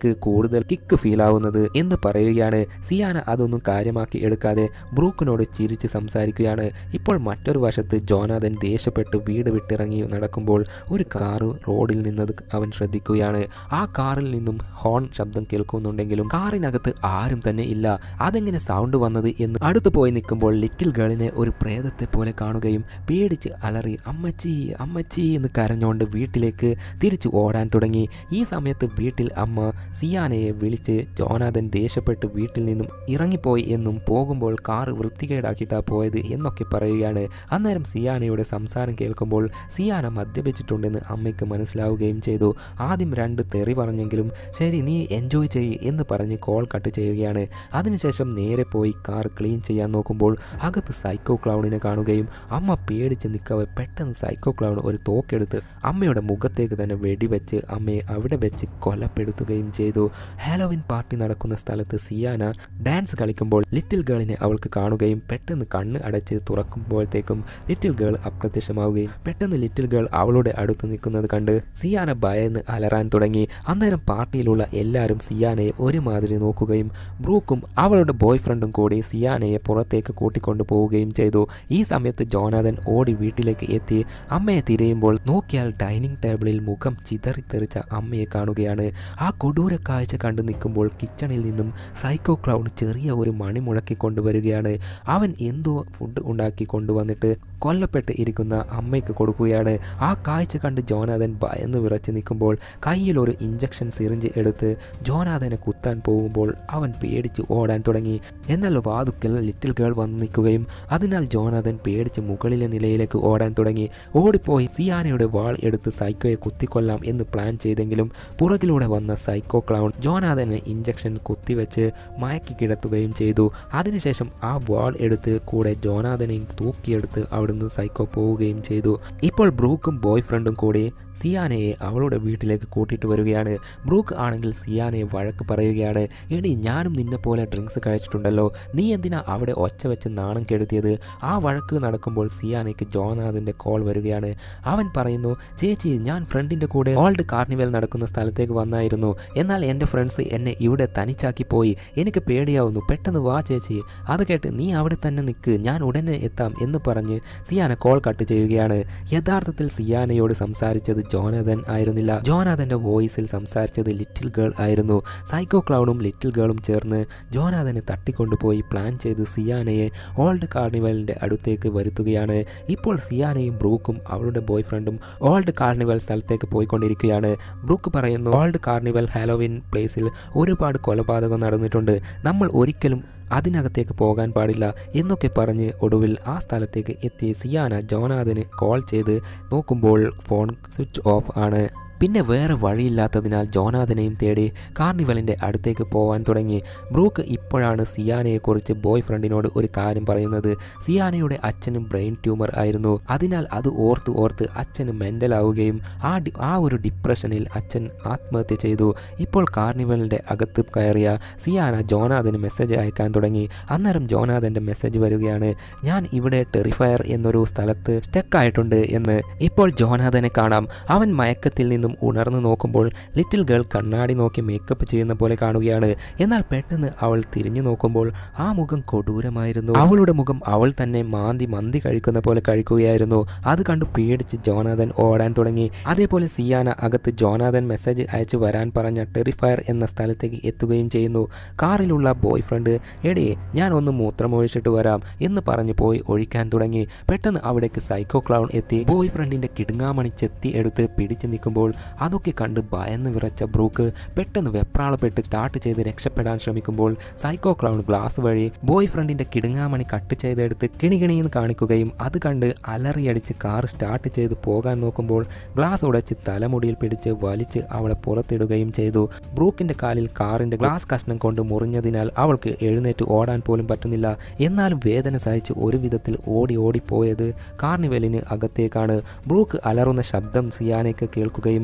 എനിക്ക് കൂടുതൽ കിക്ക് ഫീൽ ആവുന്നത് എന്ന് പറയുകയാണ് സിയാന അതൊന്നും കാര്യമാക്കി എടുക്കാതെ ബ്രൂക്കിനോട് ചിരിച്ച് സംസാരിക്കുകയാണ് ഇപ്പോൾ മറ്റൊരു വശത്ത് ജോനാഥൻ ദേഷ്യപ്പെട്ട് വീട് വിട്ടിറങ്ങി നടക്കുമ്പോൾ ഒരു കാറ് റോഡിൽ നിന്നത് അവൻ ശ്രദ്ധിക്കുകയാണ് ആ കാറിൽ നിന്നും ഹോൺ ശബ്ദം കേൾക്കുന്നുണ്ടെങ്കിലും കാറിനകത്ത് ആരും തന്നെ ഇല്ല അതെങ്ങനെ സൗണ്ട് വന്നത് എന്ന് അടുത്ത് പോയി നിൽക്കുമ്പോൾ ലിറ്റിൽ ഗേളിനെ ഒരു പ്രേതത്തെ പോലെ കാണുകയും പേടിച്ച് അലറി അമ്മച്ചി അമ്മച്ചി എന്ന് കരഞ്ഞുകൊണ്ട് വീട്ടിലേക്ക് തിരിച്ചു ഓടാൻ തുടങ്ങി ഈ സമയത്ത് വീട്ടിൽ അമ്മ സിയാനയെ വിളിച്ച് ജോനാഥൻ ദേഷ്യപ്പെട്ട് വീട്ടിൽ നിന്നും ഇറങ്ങിപ്പോയി എന്നും പോകുമ്പോൾ കാറ് വൃത്തികേടാക്കിയിട്ടാ പോയത് എന്നൊക്കെ പറയുകയാണ് അന്നേരം സിയാനയുടെ സംസാരം കേൾക്കുമ്പോൾ സിയാന മദ്യപിച്ചിട്ടുണ്ടെന്ന് അമ്മയ്ക്ക് മനസ്സിലാവുകയും ചെയ്തു ആദ്യം രണ്ട് തെറി പറഞ്ഞെങ്കിലും ശരി നീ എൻജോയ് ചെയ്യ് എന്ന് പറഞ്ഞ് കോൾ കട്ട് ചെയ്യുകയാണ് അതിനുശേഷം നേരെ പോയി കാർ ക്ലീൻ ചെയ്യാൻ നോക്കുമ്പോൾ അകത്ത് സൈക്കോ ക്ലൗണിനെ കാണുകയും അമ്മ പേടിച്ച് നിൽക്കവെ പെട്ടെന്ന് സൈക്കോ ക്ലൗൺ ഒരു തോക്കെടുത്ത് അമ്മയുടെ മുഖത്തേക്ക് തന്നെ വെടിവെച്ച് അമ്മയെ അവിടെ വെച്ച് കൊലപ്പെടുത്തുകയും ചെയ്തു ഹാലോവിൻ പാർട്ടി നടക്കുന്ന സ്ഥലത്ത് സിയാന ഡാൻസ് കളിക്കുമ്പോൾ ലിറ്റിൽ ഗേളിനെ അവൾക്ക് കാണുകയും പെട്ടെന്ന് കണ്ണ് അടച്ച് തുറക്കുമ്പോഴത്തേക്കും ലിറ്റിൽ ഗേൾ അപ്രത്യക്ഷമാവുകയും പെട്ടെന്ന് ലിറ്റിൽ ഗേൾ അവളുടെ അടുത്ത് നിൽക്കുന്നത് കണ്ട് സിയാന ഭയന്ന് അലറാൻ തുടങ്ങി അന്നേരം പാർട്ടിയിലുള്ള എല്ലാവരും സിയാനയെ ഒരുമാതിരി നോക്കുകയും ബ്രൂക്കും അവളുടെ ബോയ് ഫ്രണ്ടും കൂടി സിയാനയെ പുറത്തേക്ക് കൂട്ടിക്കൊണ്ടു പോവുകയും ചെയ്തു ഈ സമയത്ത് ജോനാഥൻ ഓടി വീട്ടിലേക്ക് എത്തി അമ്മയെ തിരയുമ്പോൾ നോക്കിയാൽ ഡൈനിങ് ടേബിളിൽ മുഖം ചിതറിത്തെറിച്ച അമ്മയെ കാണുകയാണ് ആ കൊടൂര കാഴ്ച കണ്ടു നിൽക്കുമ്പോൾ കിച്ചണിൽ നിന്നും സൈക്കോ ക്ലൗഡ് ചെറിയ ഒരു മണി മുഴക്കി കൊണ്ടുവരികയാണ് അവൻ എന്തോ ഫുഡ് ഉണ്ടാക്കി കൊണ്ടുവന്നിട്ട് കൊല്ലപ്പെട്ട് ഇരിക്കുന്ന അമ്മയ്ക്ക് കൊടുക്കുകയാണ് ആ കാഴ്ച കണ്ട് ജോനാഥൻ ഭയന്ന് വിറച്ച് നിൽക്കുമ്പോൾ കയ്യിൽ ഒരു ഇഞ്ചക്ഷൻ സിറിഞ്ച് എടുത്ത് ജോനാഥനെ കുത്താൻ പോകുമ്പോൾ അവൻ പേടിച്ച് ഓടാൻ തുടങ്ങി എന്നാൽ വാതുക്കൽ ലിറ്റിൽ ഗേൾ വന്ന് നിൽക്കുകയും അതിനാൽ ജോനാഥൻ പേടിച്ച് മുകളിലെ നിലയിലേക്ക് ഓടാൻ തുടങ്ങി ഓടിപ്പോയി സിയാനയുടെ വാൾ എടുത്ത് സൈക്കോയെ കുത്തിക്കൊല്ലാം എന്ന് പ്ലാൻ ചെയ്തെങ്കിലും പുറകിലൂടെ വന്ന സൈക്കോ ക്ലൗൺ ജോനാഥന് ഇഞ്ചക്ഷൻ കുത്തിവെച്ച് മയക്കി കിടത്തുകയും ചെയ്തു അതിനുശേഷം ആ വാൾ എടുത്ത് കൂടെ ജോനാഥനെയും തൂക്കിയെടുത്ത് അവിടുന്ന് സൈക്കോ പോവുകയും ചെയ്തു ഇപ്പോൾ ബ്രൂക്കും ബോയ് ഫ്രണ്ടും കൂടി സിയാനയെ അവളുടെ വീട്ടിലേക്ക് കൂട്ടിയിട്ട് വരികയാണ് ബ്രൂക്ക് ആണെങ്കിൽ സിയാനയെ വഴക്ക് പറയുകയാണ് എടി ഞാനും നിന്നെ പോലെ ഡ്രിങ്ക്സ് കഴിച്ചിട്ടുണ്ടല്ലോ നീ എന്തിനാ അവിടെ ഒച്ച വെച്ച് നാണം കെടുത്തിയത് ആ വഴക്ക് നടക്കുമ്പോൾ സിയാനയ്ക്ക് ജോനാഥിൻ്റെ കോൾ വരികയാണ് അവൻ പറയുന്നു ചേച്ചി ഞാൻ ഫ്രണ്ടിൻ്റെ കൂടെ ഓൾഡ് കാർണിവൽ നടക്കുന്ന സ്ഥലത്തേക്ക് വന്നായിരുന്നു എന്നാൽ എൻ്റെ ഫ്രണ്ട്സ് എന്നെ ഇവിടെ തനിച്ചാക്കി പോയി എനിക്ക് പേടിയാവുന്നു പെട്ടെന്ന് വാ ചേച്ചി അത് കേട്ട് നീ അവിടെ തന്നെ നിൽക്ക് ഞാൻ ഉടനെ എത്താം എന്ന് പറഞ്ഞ് സിയാന കോൾ കട്ട് ചെയ്യുകയാണ് യഥാർത്ഥത്തിൽ സിയാനയോട് സംസാരിച്ചത് ജോനാഥൻ ആയിരുന്നില്ല ജോനാഥന്റെ വോയിസിൽ സംസാരിച്ചത് ലിറ്റിൽ ഗേൾ ആയിരുന്നു സൈക്കോ ക്ലൗഡും ലിറ്റിൽ ഗേളും ചേർന്ന് ജോനാഥനെ തട്ടിക്കൊണ്ടുപോയി പ്ലാൻ ചെയ്ത് സിയാനയെ ഓൾഡ് കാർണിവലിന്റെ അടുത്തേക്ക് വരുത്തുകയാണ് ഇപ്പോൾ സിയാനയും ബ്രൂക്കും അവളുടെ ബോയ് ഫ്രണ്ടും ഓൾഡ് കാർണിവൽ സ്ഥലത്തേക്ക് പോയിക്കൊണ്ടിരിക്കുകയാണ് ബ്രൂക്ക് പറയുന്നു ഓൾഡ് കാർണിവൽ ഹാലോവിൻ പ്ലേസിൽ ഒരുപാട് കൊലപാതകം നടന്നിട്ടുണ്ട് നമ്മൾ ഒരിക്കലും അതിനകത്തേക്ക് പോകാൻ പാടില്ല എന്നൊക്കെ പറഞ്ഞ് ഒടുവിൽ ആ സ്ഥലത്തേക്ക് എത്തിയ സിയാന ജോനാഥന് കോൾ ചെയ്ത് നോക്കുമ്പോൾ ഫോൺ സ്വിച്ച് ഓഫ് ആണ് പിന്നെ വേറെ വഴിയില്ലാത്തതിനാൽ ജോനാഥനെയും തേടി കാർണിവലിൻ്റെ അടുത്തേക്ക് പോകാൻ തുടങ്ങി ബ്രൂക്ക് ഇപ്പോഴാണ് സിയാനയെക്കുറിച്ച് ബോയ് ഫ്രണ്ടിനോട് ഒരു കാര്യം പറയുന്നത് സിയാനയുടെ അച്ഛനും ബ്രെയിൻ ട്യൂമർ ആയിരുന്നു അതിനാൽ അത് ഓർത്ത് ഓർത്ത് അച്ഛന് മെൻ്റലാവുകയും ആ ഡി ആ ഒരു ഡിപ്രഷനിൽ അച്ഛൻ ആത്മഹത്യ ചെയ്തു ഇപ്പോൾ കാർണിവലിൻ്റെ അകത്ത് കയറിയ സിയാന ജോനാഥന് മെസ്സേജ് അയക്കാൻ തുടങ്ങി അന്നേരം ജോനാഥൻ്റെ മെസ്സേജ് വരികയാണ് ഞാൻ ഇവിടെ ടെറിഫയർ എന്നൊരു സ്ഥലത്ത് സ്റ്റക്കായിട്ടുണ്ട് എന്ന് ഇപ്പോൾ ജോനാഥനെ കാണാം അവൻ മയക്കത്തിൽ നിന്നും ഉണർന്നു നോക്കുമ്പോൾ ലിറ്റിൽ ഗേൾ കണ്ണാടി നോക്കി മേക്കപ്പ് ചെയ്യുന്ന പോലെ കാണുകയാണ് എന്നാൽ പെട്ടെന്ന് അവൾ തിരിഞ്ഞു നോക്കുമ്പോൾ ആ മുഖം കൊടൂരമായിരുന്നു അവളുടെ മുഖം അവൾ തന്നെ മാന്തി മന്തി കഴിക്കുന്ന പോലെ കഴിക്കുകയായിരുന്നു അത് കണ്ടു പേടിച്ച് ജോനാഥൻ ഓടാൻ തുടങ്ങി അതേപോലെ സിയാന അകത്ത് ജോനാഥൻ മെസ്സേജ് അയച്ചു വരാൻ പറഞ്ഞ ടെറിഫയർ എന്ന സ്ഥലത്തേക്ക് എത്തുകയും ചെയ്യുന്നു കാറിലുള്ള ബോയ് ഫ്രണ്ട് എടേ ഞാൻ ഒന്ന് മൂത്രമൊഴിച്ചിട്ട് വരാം എന്ന് പറഞ്ഞു പോയി ഒഴിക്കാൻ തുടങ്ങി പെട്ടെന്ന് അവിടേക്ക് സൈക്കോ ക്ലൗൺ എത്തി ബോയ് ഫ്രണ്ടിന്റെ കിടുങ്ങാമണി ചെത്തി എടുത്ത് പിടിച്ചു നിൽക്കുമ്പോൾ അതൊക്കെ കണ്ട് ഭയന്ന് വിറച്ച ബ്രൂക്ക് പെട്ടെന്ന് വെപ്രാളപ്പെട്ട് സ്റ്റാർട്ട് ചെയ്ത് രക്ഷപ്പെടാൻ ശ്രമിക്കുമ്പോൾ സൈക്കോ ക്ലൗൺ ഗ്ലാസ് വഴി ബോയ് ഫ്രണ്ടിന്റെ കിടുങ്ങാമണി കട്ട് ചെയ്തെടുത്ത് കിണികിണിന്ന് കാണിക്കുകയും അത് കണ്ട് അലറിയടിച്ച് കാർ സ്റ്റാർട്ട് ചെയ്ത് പോകാൻ നോക്കുമ്പോൾ ഗ്ലാസ് ഉടച്ച് തലമുടിയിൽ പിടിച്ച് വലിച്ച് അവളെ പുറത്തിടുകയും ചെയ്തു ബ്രൂക്കിന്റെ കാലിൽ കാറിന്റെ ഗ്ലാസ് കഷ്ണം കൊണ്ട് മുറിഞ്ഞതിനാൽ അവൾക്ക് എഴുന്നേറ്റ് ഓടാൻ പോലും പറ്റുന്നില്ല എന്നാലും വേദന സഹിച്ച് ഒരു വിധത്തിൽ ഓടി ഓടിപ്പോയത് കാർണിവലിന് അകത്തേക്കാണ് ബ്രൂക്ക് അലറുന്ന ശബ്ദം സിയാനയ്ക്ക് കേൾക്കുകയും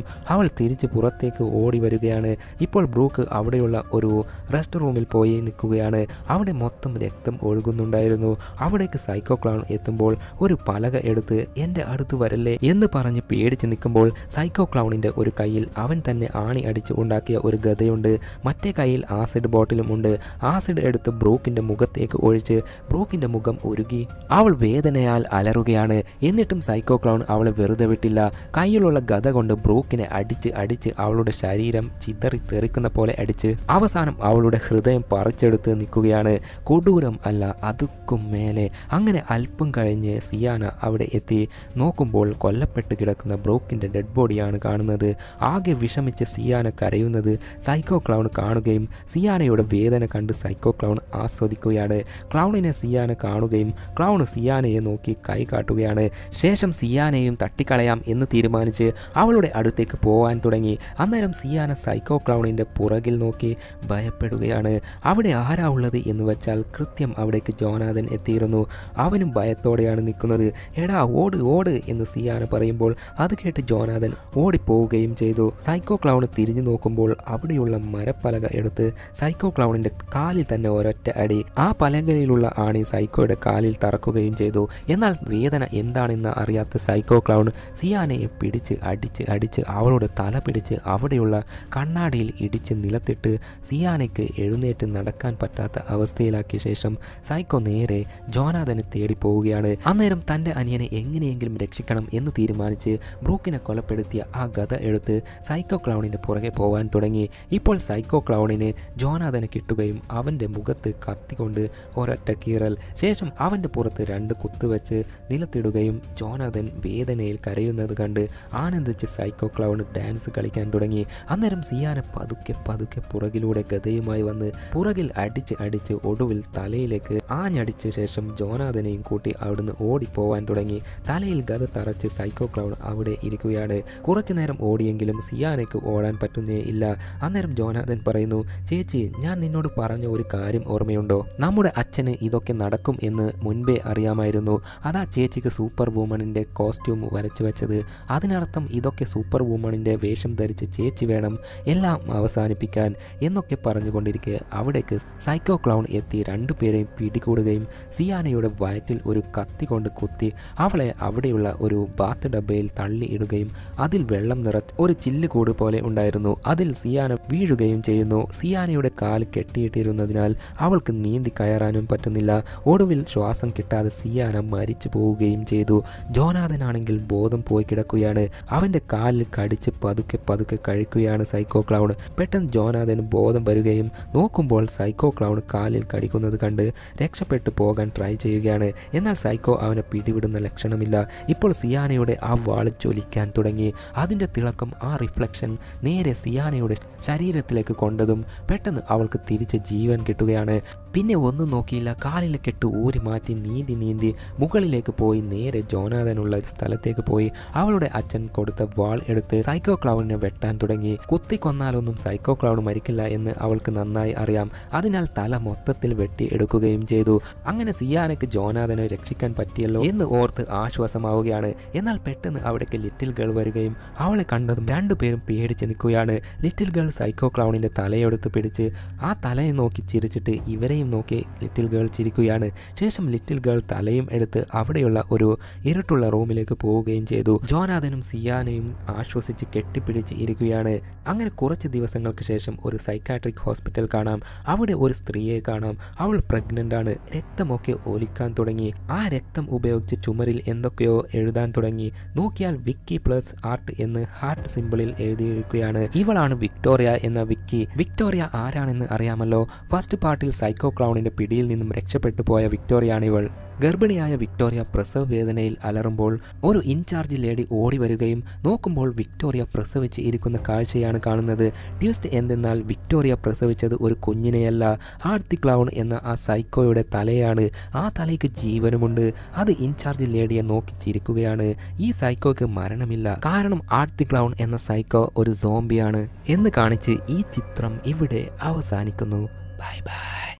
അവൾ തിരിച്ച് പുറത്തേക്ക് ഓടി വരികയാണ് ഇപ്പോൾ ബ്രൂക്ക് അവിടെയുള്ള ഒരു റെസ്റ്റ് റൂമിൽ പോയി നിൽക്കുകയാണ് അവിടെ മൊത്തം രക്തം ഒഴുകുന്നുണ്ടായിരുന്നു അവിടേക്ക് സൈക്കോ ക്ലൗൺ എത്തുമ്പോൾ ഒരു പലക എടുത്ത് എൻ്റെ അടുത്ത് വരല്ലേ എന്ന് പറഞ്ഞ് പേടിച്ച് നിൽക്കുമ്പോൾ സൈക്കോ ക്ലൗണിൻ്റെ ഒരു കയ്യിൽ അവൻ തന്നെ ആണി അടിച്ച് ഉണ്ടാക്കിയ ഒരു ഗതയുണ്ട് മറ്റേ കയ്യിൽ ആസിഡ് ബോട്ടിലും ഉണ്ട് ആസിഡ് എടുത്ത് ബ്രൂക്കിൻ്റെ മുഖത്തേക്ക് ഒഴിച്ച് ബ്രൂക്കിൻ്റെ മുഖം ഉരുകി അവൾ വേദനയാൽ അലറുകയാണ് എന്നിട്ടും സൈക്കോ ക്ലൗൺ അവളെ വെറുതെ വിട്ടില്ല കയ്യിലുള്ള ഗത കൊണ്ട് ബ്രൂക്കിനെ അടിച്ച് അടിച്ച് അവളുടെ ശരീരം ചിതറി തെറിക്കുന്ന പോലെ അടിച്ച് അവസാനം അവളുടെ ഹൃദയം പറിച്ചെടുത്ത് നിൽക്കുകയാണ് കൊടൂരം അല്ല അതുക്കും മേലെ അങ്ങനെ അല്പം കഴിഞ്ഞ് സിയാന അവിടെ എത്തി നോക്കുമ്പോൾ കൊല്ലപ്പെട്ട് കിടക്കുന്ന ബ്രൂക്കിൻ്റെ ഡെഡ് ബോഡിയാണ് കാണുന്നത് ആകെ വിഷമിച്ച് സിയാന കരയുന്നത് സൈക്കോ ക്ലൗൺ കാണുകയും സിയാനയുടെ വേദന കണ്ട് സൈക്കോ ക്ലൗൺ ആസ്വദിക്കുകയാണ് ക്ലൗണിനെ സിയാന കാണുകയും ക്ലൗൺ സിയാനയെ നോക്കി കൈ കാട്ടുകയാണ് ശേഷം സിയാനയും തട്ടിക്കളയാം എന്ന് തീരുമാനിച്ച് അവളുടെ അടുത്തേക്ക് പോകാൻ തുടങ്ങി അന്നേരം സിയാന സൈക്കോ ക്ലൗണിൻ്റെ പുറകിൽ നോക്കി ഭയപ്പെടുകയാണ് അവിടെ ആരാ ഉള്ളത് എന്ന് വെച്ചാൽ കൃത്യം അവിടേക്ക് ജോനാഥൻ എത്തിയിരുന്നു അവനും ഭയത്തോടെയാണ് നിൽക്കുന്നത് എടാ ഓട് ഓട് എന്ന് സിയാന പറയുമ്പോൾ അത് കേട്ട് ജോനാഥൻ ഓടിപ്പോവുകയും ചെയ്തു സൈക്കോ ക്ലൗൺ തിരിഞ്ഞു നോക്കുമ്പോൾ അവിടെയുള്ള മരപ്പലക എടുത്ത് സൈക്കോ ക്ലൗണിൻ്റെ കാലിൽ തന്നെ ഒരൊറ്റ അടി ആ പലകയിലുള്ള ആണി സൈക്കോയുടെ കാലിൽ തറക്കുകയും ചെയ്തു എന്നാൽ വേദന എന്താണെന്ന് അറിയാത്ത സൈക്കോ ക്ലൗൺ സിയാനയെ പിടിച്ച് അടിച്ച് അടിച്ച് അവളുടെ തല പിടിച്ച് അവിടെയുള്ള കണ്ണാടിയിൽ ഇടിച്ച് നിലത്തിട്ട് സിയാനയ്ക്ക് എഴുന്നേറ്റ് നടക്കാൻ പറ്റാത്ത അവസ്ഥയിലാക്കിയ ശേഷം സൈക്കോ നേരെ ജോനാഥനെ തേടി പോവുകയാണ് അന്നേരം തൻ്റെ അനിയനെ എങ്ങനെയെങ്കിലും രക്ഷിക്കണം എന്ന് തീരുമാനിച്ച് ബ്രൂക്കിനെ കൊലപ്പെടുത്തിയ ആ ഗത എടുത്ത് സൈക്കോ ക്ലൗണിൻ്റെ പുറകെ പോകാൻ തുടങ്ങി ഇപ്പോൾ സൈക്കോ ക്ലൗണിന് ജോനാഥനെ കിട്ടുകയും അവൻ്റെ മുഖത്ത് കത്തിക്കൊണ്ട് ഒരൊറ്റ കീറൽ ശേഷം അവൻ്റെ പുറത്ത് രണ്ട് കുത്തുവെച്ച് നിലത്തിടുകയും ജോനാഥൻ വേദനയിൽ കരയുന്നത് കണ്ട് ആനന്ദിച്ച് സൈക്കോ ക്ലൗൺ ഡാൻസ് കളിക്കാൻ തുടങ്ങി അന്നേരം സിയാന പതുക്കെ പതുക്കെ പുറകിലൂടെ ഗതയുമായി വന്ന് പുറകിൽ അടിച്ച് അടിച്ച് ഒടുവിൽ തലയിലേക്ക് ആഞ്ഞടിച്ച ശേഷം ജോനാഥനെയും കൂട്ടി അവിടുന്ന് ഓടിപ്പോവാൻ തുടങ്ങി തലയിൽ ഗത തറച്ച് സൈക്കോ ക്ലൗൺ അവിടെ ഇരിക്കുകയാണ് കുറച്ചു നേരം ഓടിയെങ്കിലും സിയാനയ്ക്ക് ഓടാൻ പറ്റുന്നേ ഇല്ല അന്നേരം ജോനാഥൻ പറയുന്നു ചേച്ചി ഞാൻ നിന്നോട് പറഞ്ഞ ഒരു കാര്യം ഓർമ്മയുണ്ടോ നമ്മുടെ അച്ഛന് ഇതൊക്കെ നടക്കും എന്ന് മുൻപേ അറിയാമായിരുന്നു അതാ ചേച്ചിക്ക് സൂപ്പർ വുമണിൻ്റെ കോസ്റ്റ്യൂം വരച്ചു വെച്ചത് അതിനർത്ഥം ഇതൊക്കെ സൂപ്പർ വുമണിൻ്റെ വേഷം ധരിച്ച് ചേച്ചി വേണം എല്ലാം അവസാനിപ്പിക്കാൻ എന്നൊക്കെ പറഞ്ഞുകൊണ്ടിരിക്കെ അവിടേക്ക് സൈക്കോ ക്ലൗൺ എത്തി രണ്ടുപേരെയും പിടികൂടുകയും സിയാനയുടെ വയറ്റിൽ ഒരു കത്തി കൊണ്ട് കുത്തി അവളെ അവിടെയുള്ള ഒരു ബാത്ത് ഡബ്ബയിൽ തള്ളി ഇടുകയും അതിൽ വെള്ളം നിറച്ച് ഒരു ചില്ലുകൂട് പോലെ ഉണ്ടായിരുന്നു അതിൽ സിയാന വീഴുകയും ചെയ്യുന്നു സിയാനയുടെ കാൽ കെട്ടിയിട്ടിരുന്നതിനാൽ അവൾക്ക് നീന്തി കയറാനും പറ്റുന്നില്ല ഒടുവിൽ ശ്വാസം കിട്ടാതെ സിയാന മരിച്ചു പോവുകയും ചെയ്തു ജോനാഥനാണെങ്കിൽ ബോധം പോയി കിടക്കുകയാണ് അവൻ്റെ കാലിൽ കടിച്ച് പതുക്കെ പതുക്കെ കഴിക്കുകയാണ് സൈക്കോ ക്ലൗൺ പെട്ടെന്ന് ജോനാഥന് ബോധം വരികയും നോക്കുമ്പോൾ സൈക്കോ ക്ലൗൺ കാലിൽ കടിക്കുന്നത് കണ്ട് രക്ഷപ്പെട്ടു പോകാൻ ട്രൈ ചെയ്യുകയാണ് എന്നാൽ സൈക്കോ അവനെ പിടിവിടുന്ന ലക്ഷണമില്ല ഇപ്പോൾ സിയാനയുടെ ആ വാള് ജ്വലിക്കാൻ തുടങ്ങി അതിൻ്റെ തിളക്കം ആ റിഫ്ലക്ഷൻ നേരെ സിയാനയുടെ ശരീരത്തിലേക്ക് കൊണ്ടതും പെട്ടെന്ന് അവൾക്ക് തിരിച്ച് ജീവൻ കിട്ടുകയാണ് പിന്നെ ഒന്നും നോക്കിയില്ല കാലിലെ കെട്ട് ഊരി മാറ്റി നീന്തി നീന്തി മുകളിലേക്ക് പോയി നേരെ ജോനാഥനുള്ള സ്ഥലത്തേക്ക് പോയി അവളുടെ അച്ഛൻ കൊടുത്ത വാൾ എടുത്ത് സൈക്കോ ക്ലൗണിനെ വെട്ടാൻ തുടങ്ങി കുത്തി കൊന്നാലൊന്നും സൈക്കോ ക്ലൗൺ മരിക്കില്ല എന്ന് അവൾക്ക് നന്നായി അറിയാം അതിനാൽ തല മൊത്തത്തിൽ വെട്ടി എടുക്കുകയും ചെയ്തു അങ്ങനെ സിയാനയ്ക്ക് ജോനാഥനെ രക്ഷിക്കാൻ പറ്റിയല്ലോ എന്ന് ഓർത്ത് ആശ്വാസമാവുകയാണ് എന്നാൽ പെട്ടെന്ന് അവിടേക്ക് ലിറ്റിൽ ഗേൾ വരികയും അവളെ കണ്ടതും രണ്ടുപേരും പേടിച്ച് നിൽക്കുകയാണ് ലിറ്റിൽ ഗേൾ സൈക്കോ ക്ലൗണിന്റെ തലയെടുത്ത് പിടിച്ച് ആ തലയെ നോക്കി ചിരിച്ചിട്ട് ഇവരെയും നോക്കി ലിറ്റിൽ ഗേൾ ചിരിക്കുകയാണ് ശേഷം ലിറ്റിൽ ഗേൾ തലയും എടുത്ത് അവിടെയുള്ള ഒരു ഇരുട്ടുള്ള റൂമിലേക്ക് പോവുകയും ചെയ്തു ജോനാഥനും സിയാനയും ആശ്വസിച്ച് കെട്ടിപ്പിടിച്ച് ഇരിക്കുകയാണ് അങ്ങനെ കുറച്ച് ദിവസങ്ങൾക്ക് ശേഷം ഒരു സൈക്കാട്രിക് ഹോസ്പിറ്റൽ കാണാം അവിടെ ഒരു സ്ത്രീയെ കാണാം അവൾ പ്രഗ്നന്റ് ആണ് രക്തമൊക്കെ ഒലിക്കാൻ തുടങ്ങി ആ രക്തം ഉപയോഗിച്ച് ചുമരിൽ എന്തൊക്കെയോ എഴുതാൻ തുടങ്ങി നോക്കിയാൽ വിക്കി പ്ലസ് ആർട്ട് എന്ന് ഹാർട്ട് സിമ്പിളിൽ എഴുതിയിരിക്കുകയാണ് ഇവളാണ് വിക്ടോറിയ എന്ന വിക്കി വിക്ടോറിയ ആരാണെന്ന് അറിയാമല്ലോ ഫസ്റ്റ് പാർട്ടിൽ സൈക്കോ ക്ലൗണിന്റെ പിടിയിൽ നിന്നും രക്ഷപ്പെട്ടു പോയ വിക്ടോറിയാണ് ഇവൾ ഗർഭിണിയായ വിക്ടോറിയ പ്രസവ വേദനയിൽ അലറുമ്പോൾ ഒരു ഇൻചാർജ് ലേഡി ഓടി വരികയും നോക്കുമ്പോൾ വിക്ടോറിയ പ്രസവിച്ച് ഇരിക്കുന്ന കാഴ്ചയാണ് കാണുന്നത് ട്വിസ്റ്റ് എന്തെന്നാൽ വിക്ടോറിയ പ്രസവിച്ചത് ഒരു കുഞ്ഞിനെയല്ല ആർത്തി ക്ലൗൺ എന്ന ആ സൈക്കോയുടെ തലയാണ് ആ തലയ്ക്ക് ജീവനുമുണ്ട് അത് ഇൻചാർജ് ലേഡിയെ നോക്കി ചിരിക്കുകയാണ് ഈ സൈക്കോയ്ക്ക് മരണമില്ല കാരണം ആർത്തി ക്ലൗൺ എന്ന സൈക്കോ ഒരു സോംബിയാണ് എന്ന് കാണിച്ച് ഈ ചിത്രം ഇവിടെ അവസാനിക്കുന്നു ബൈ ബൈ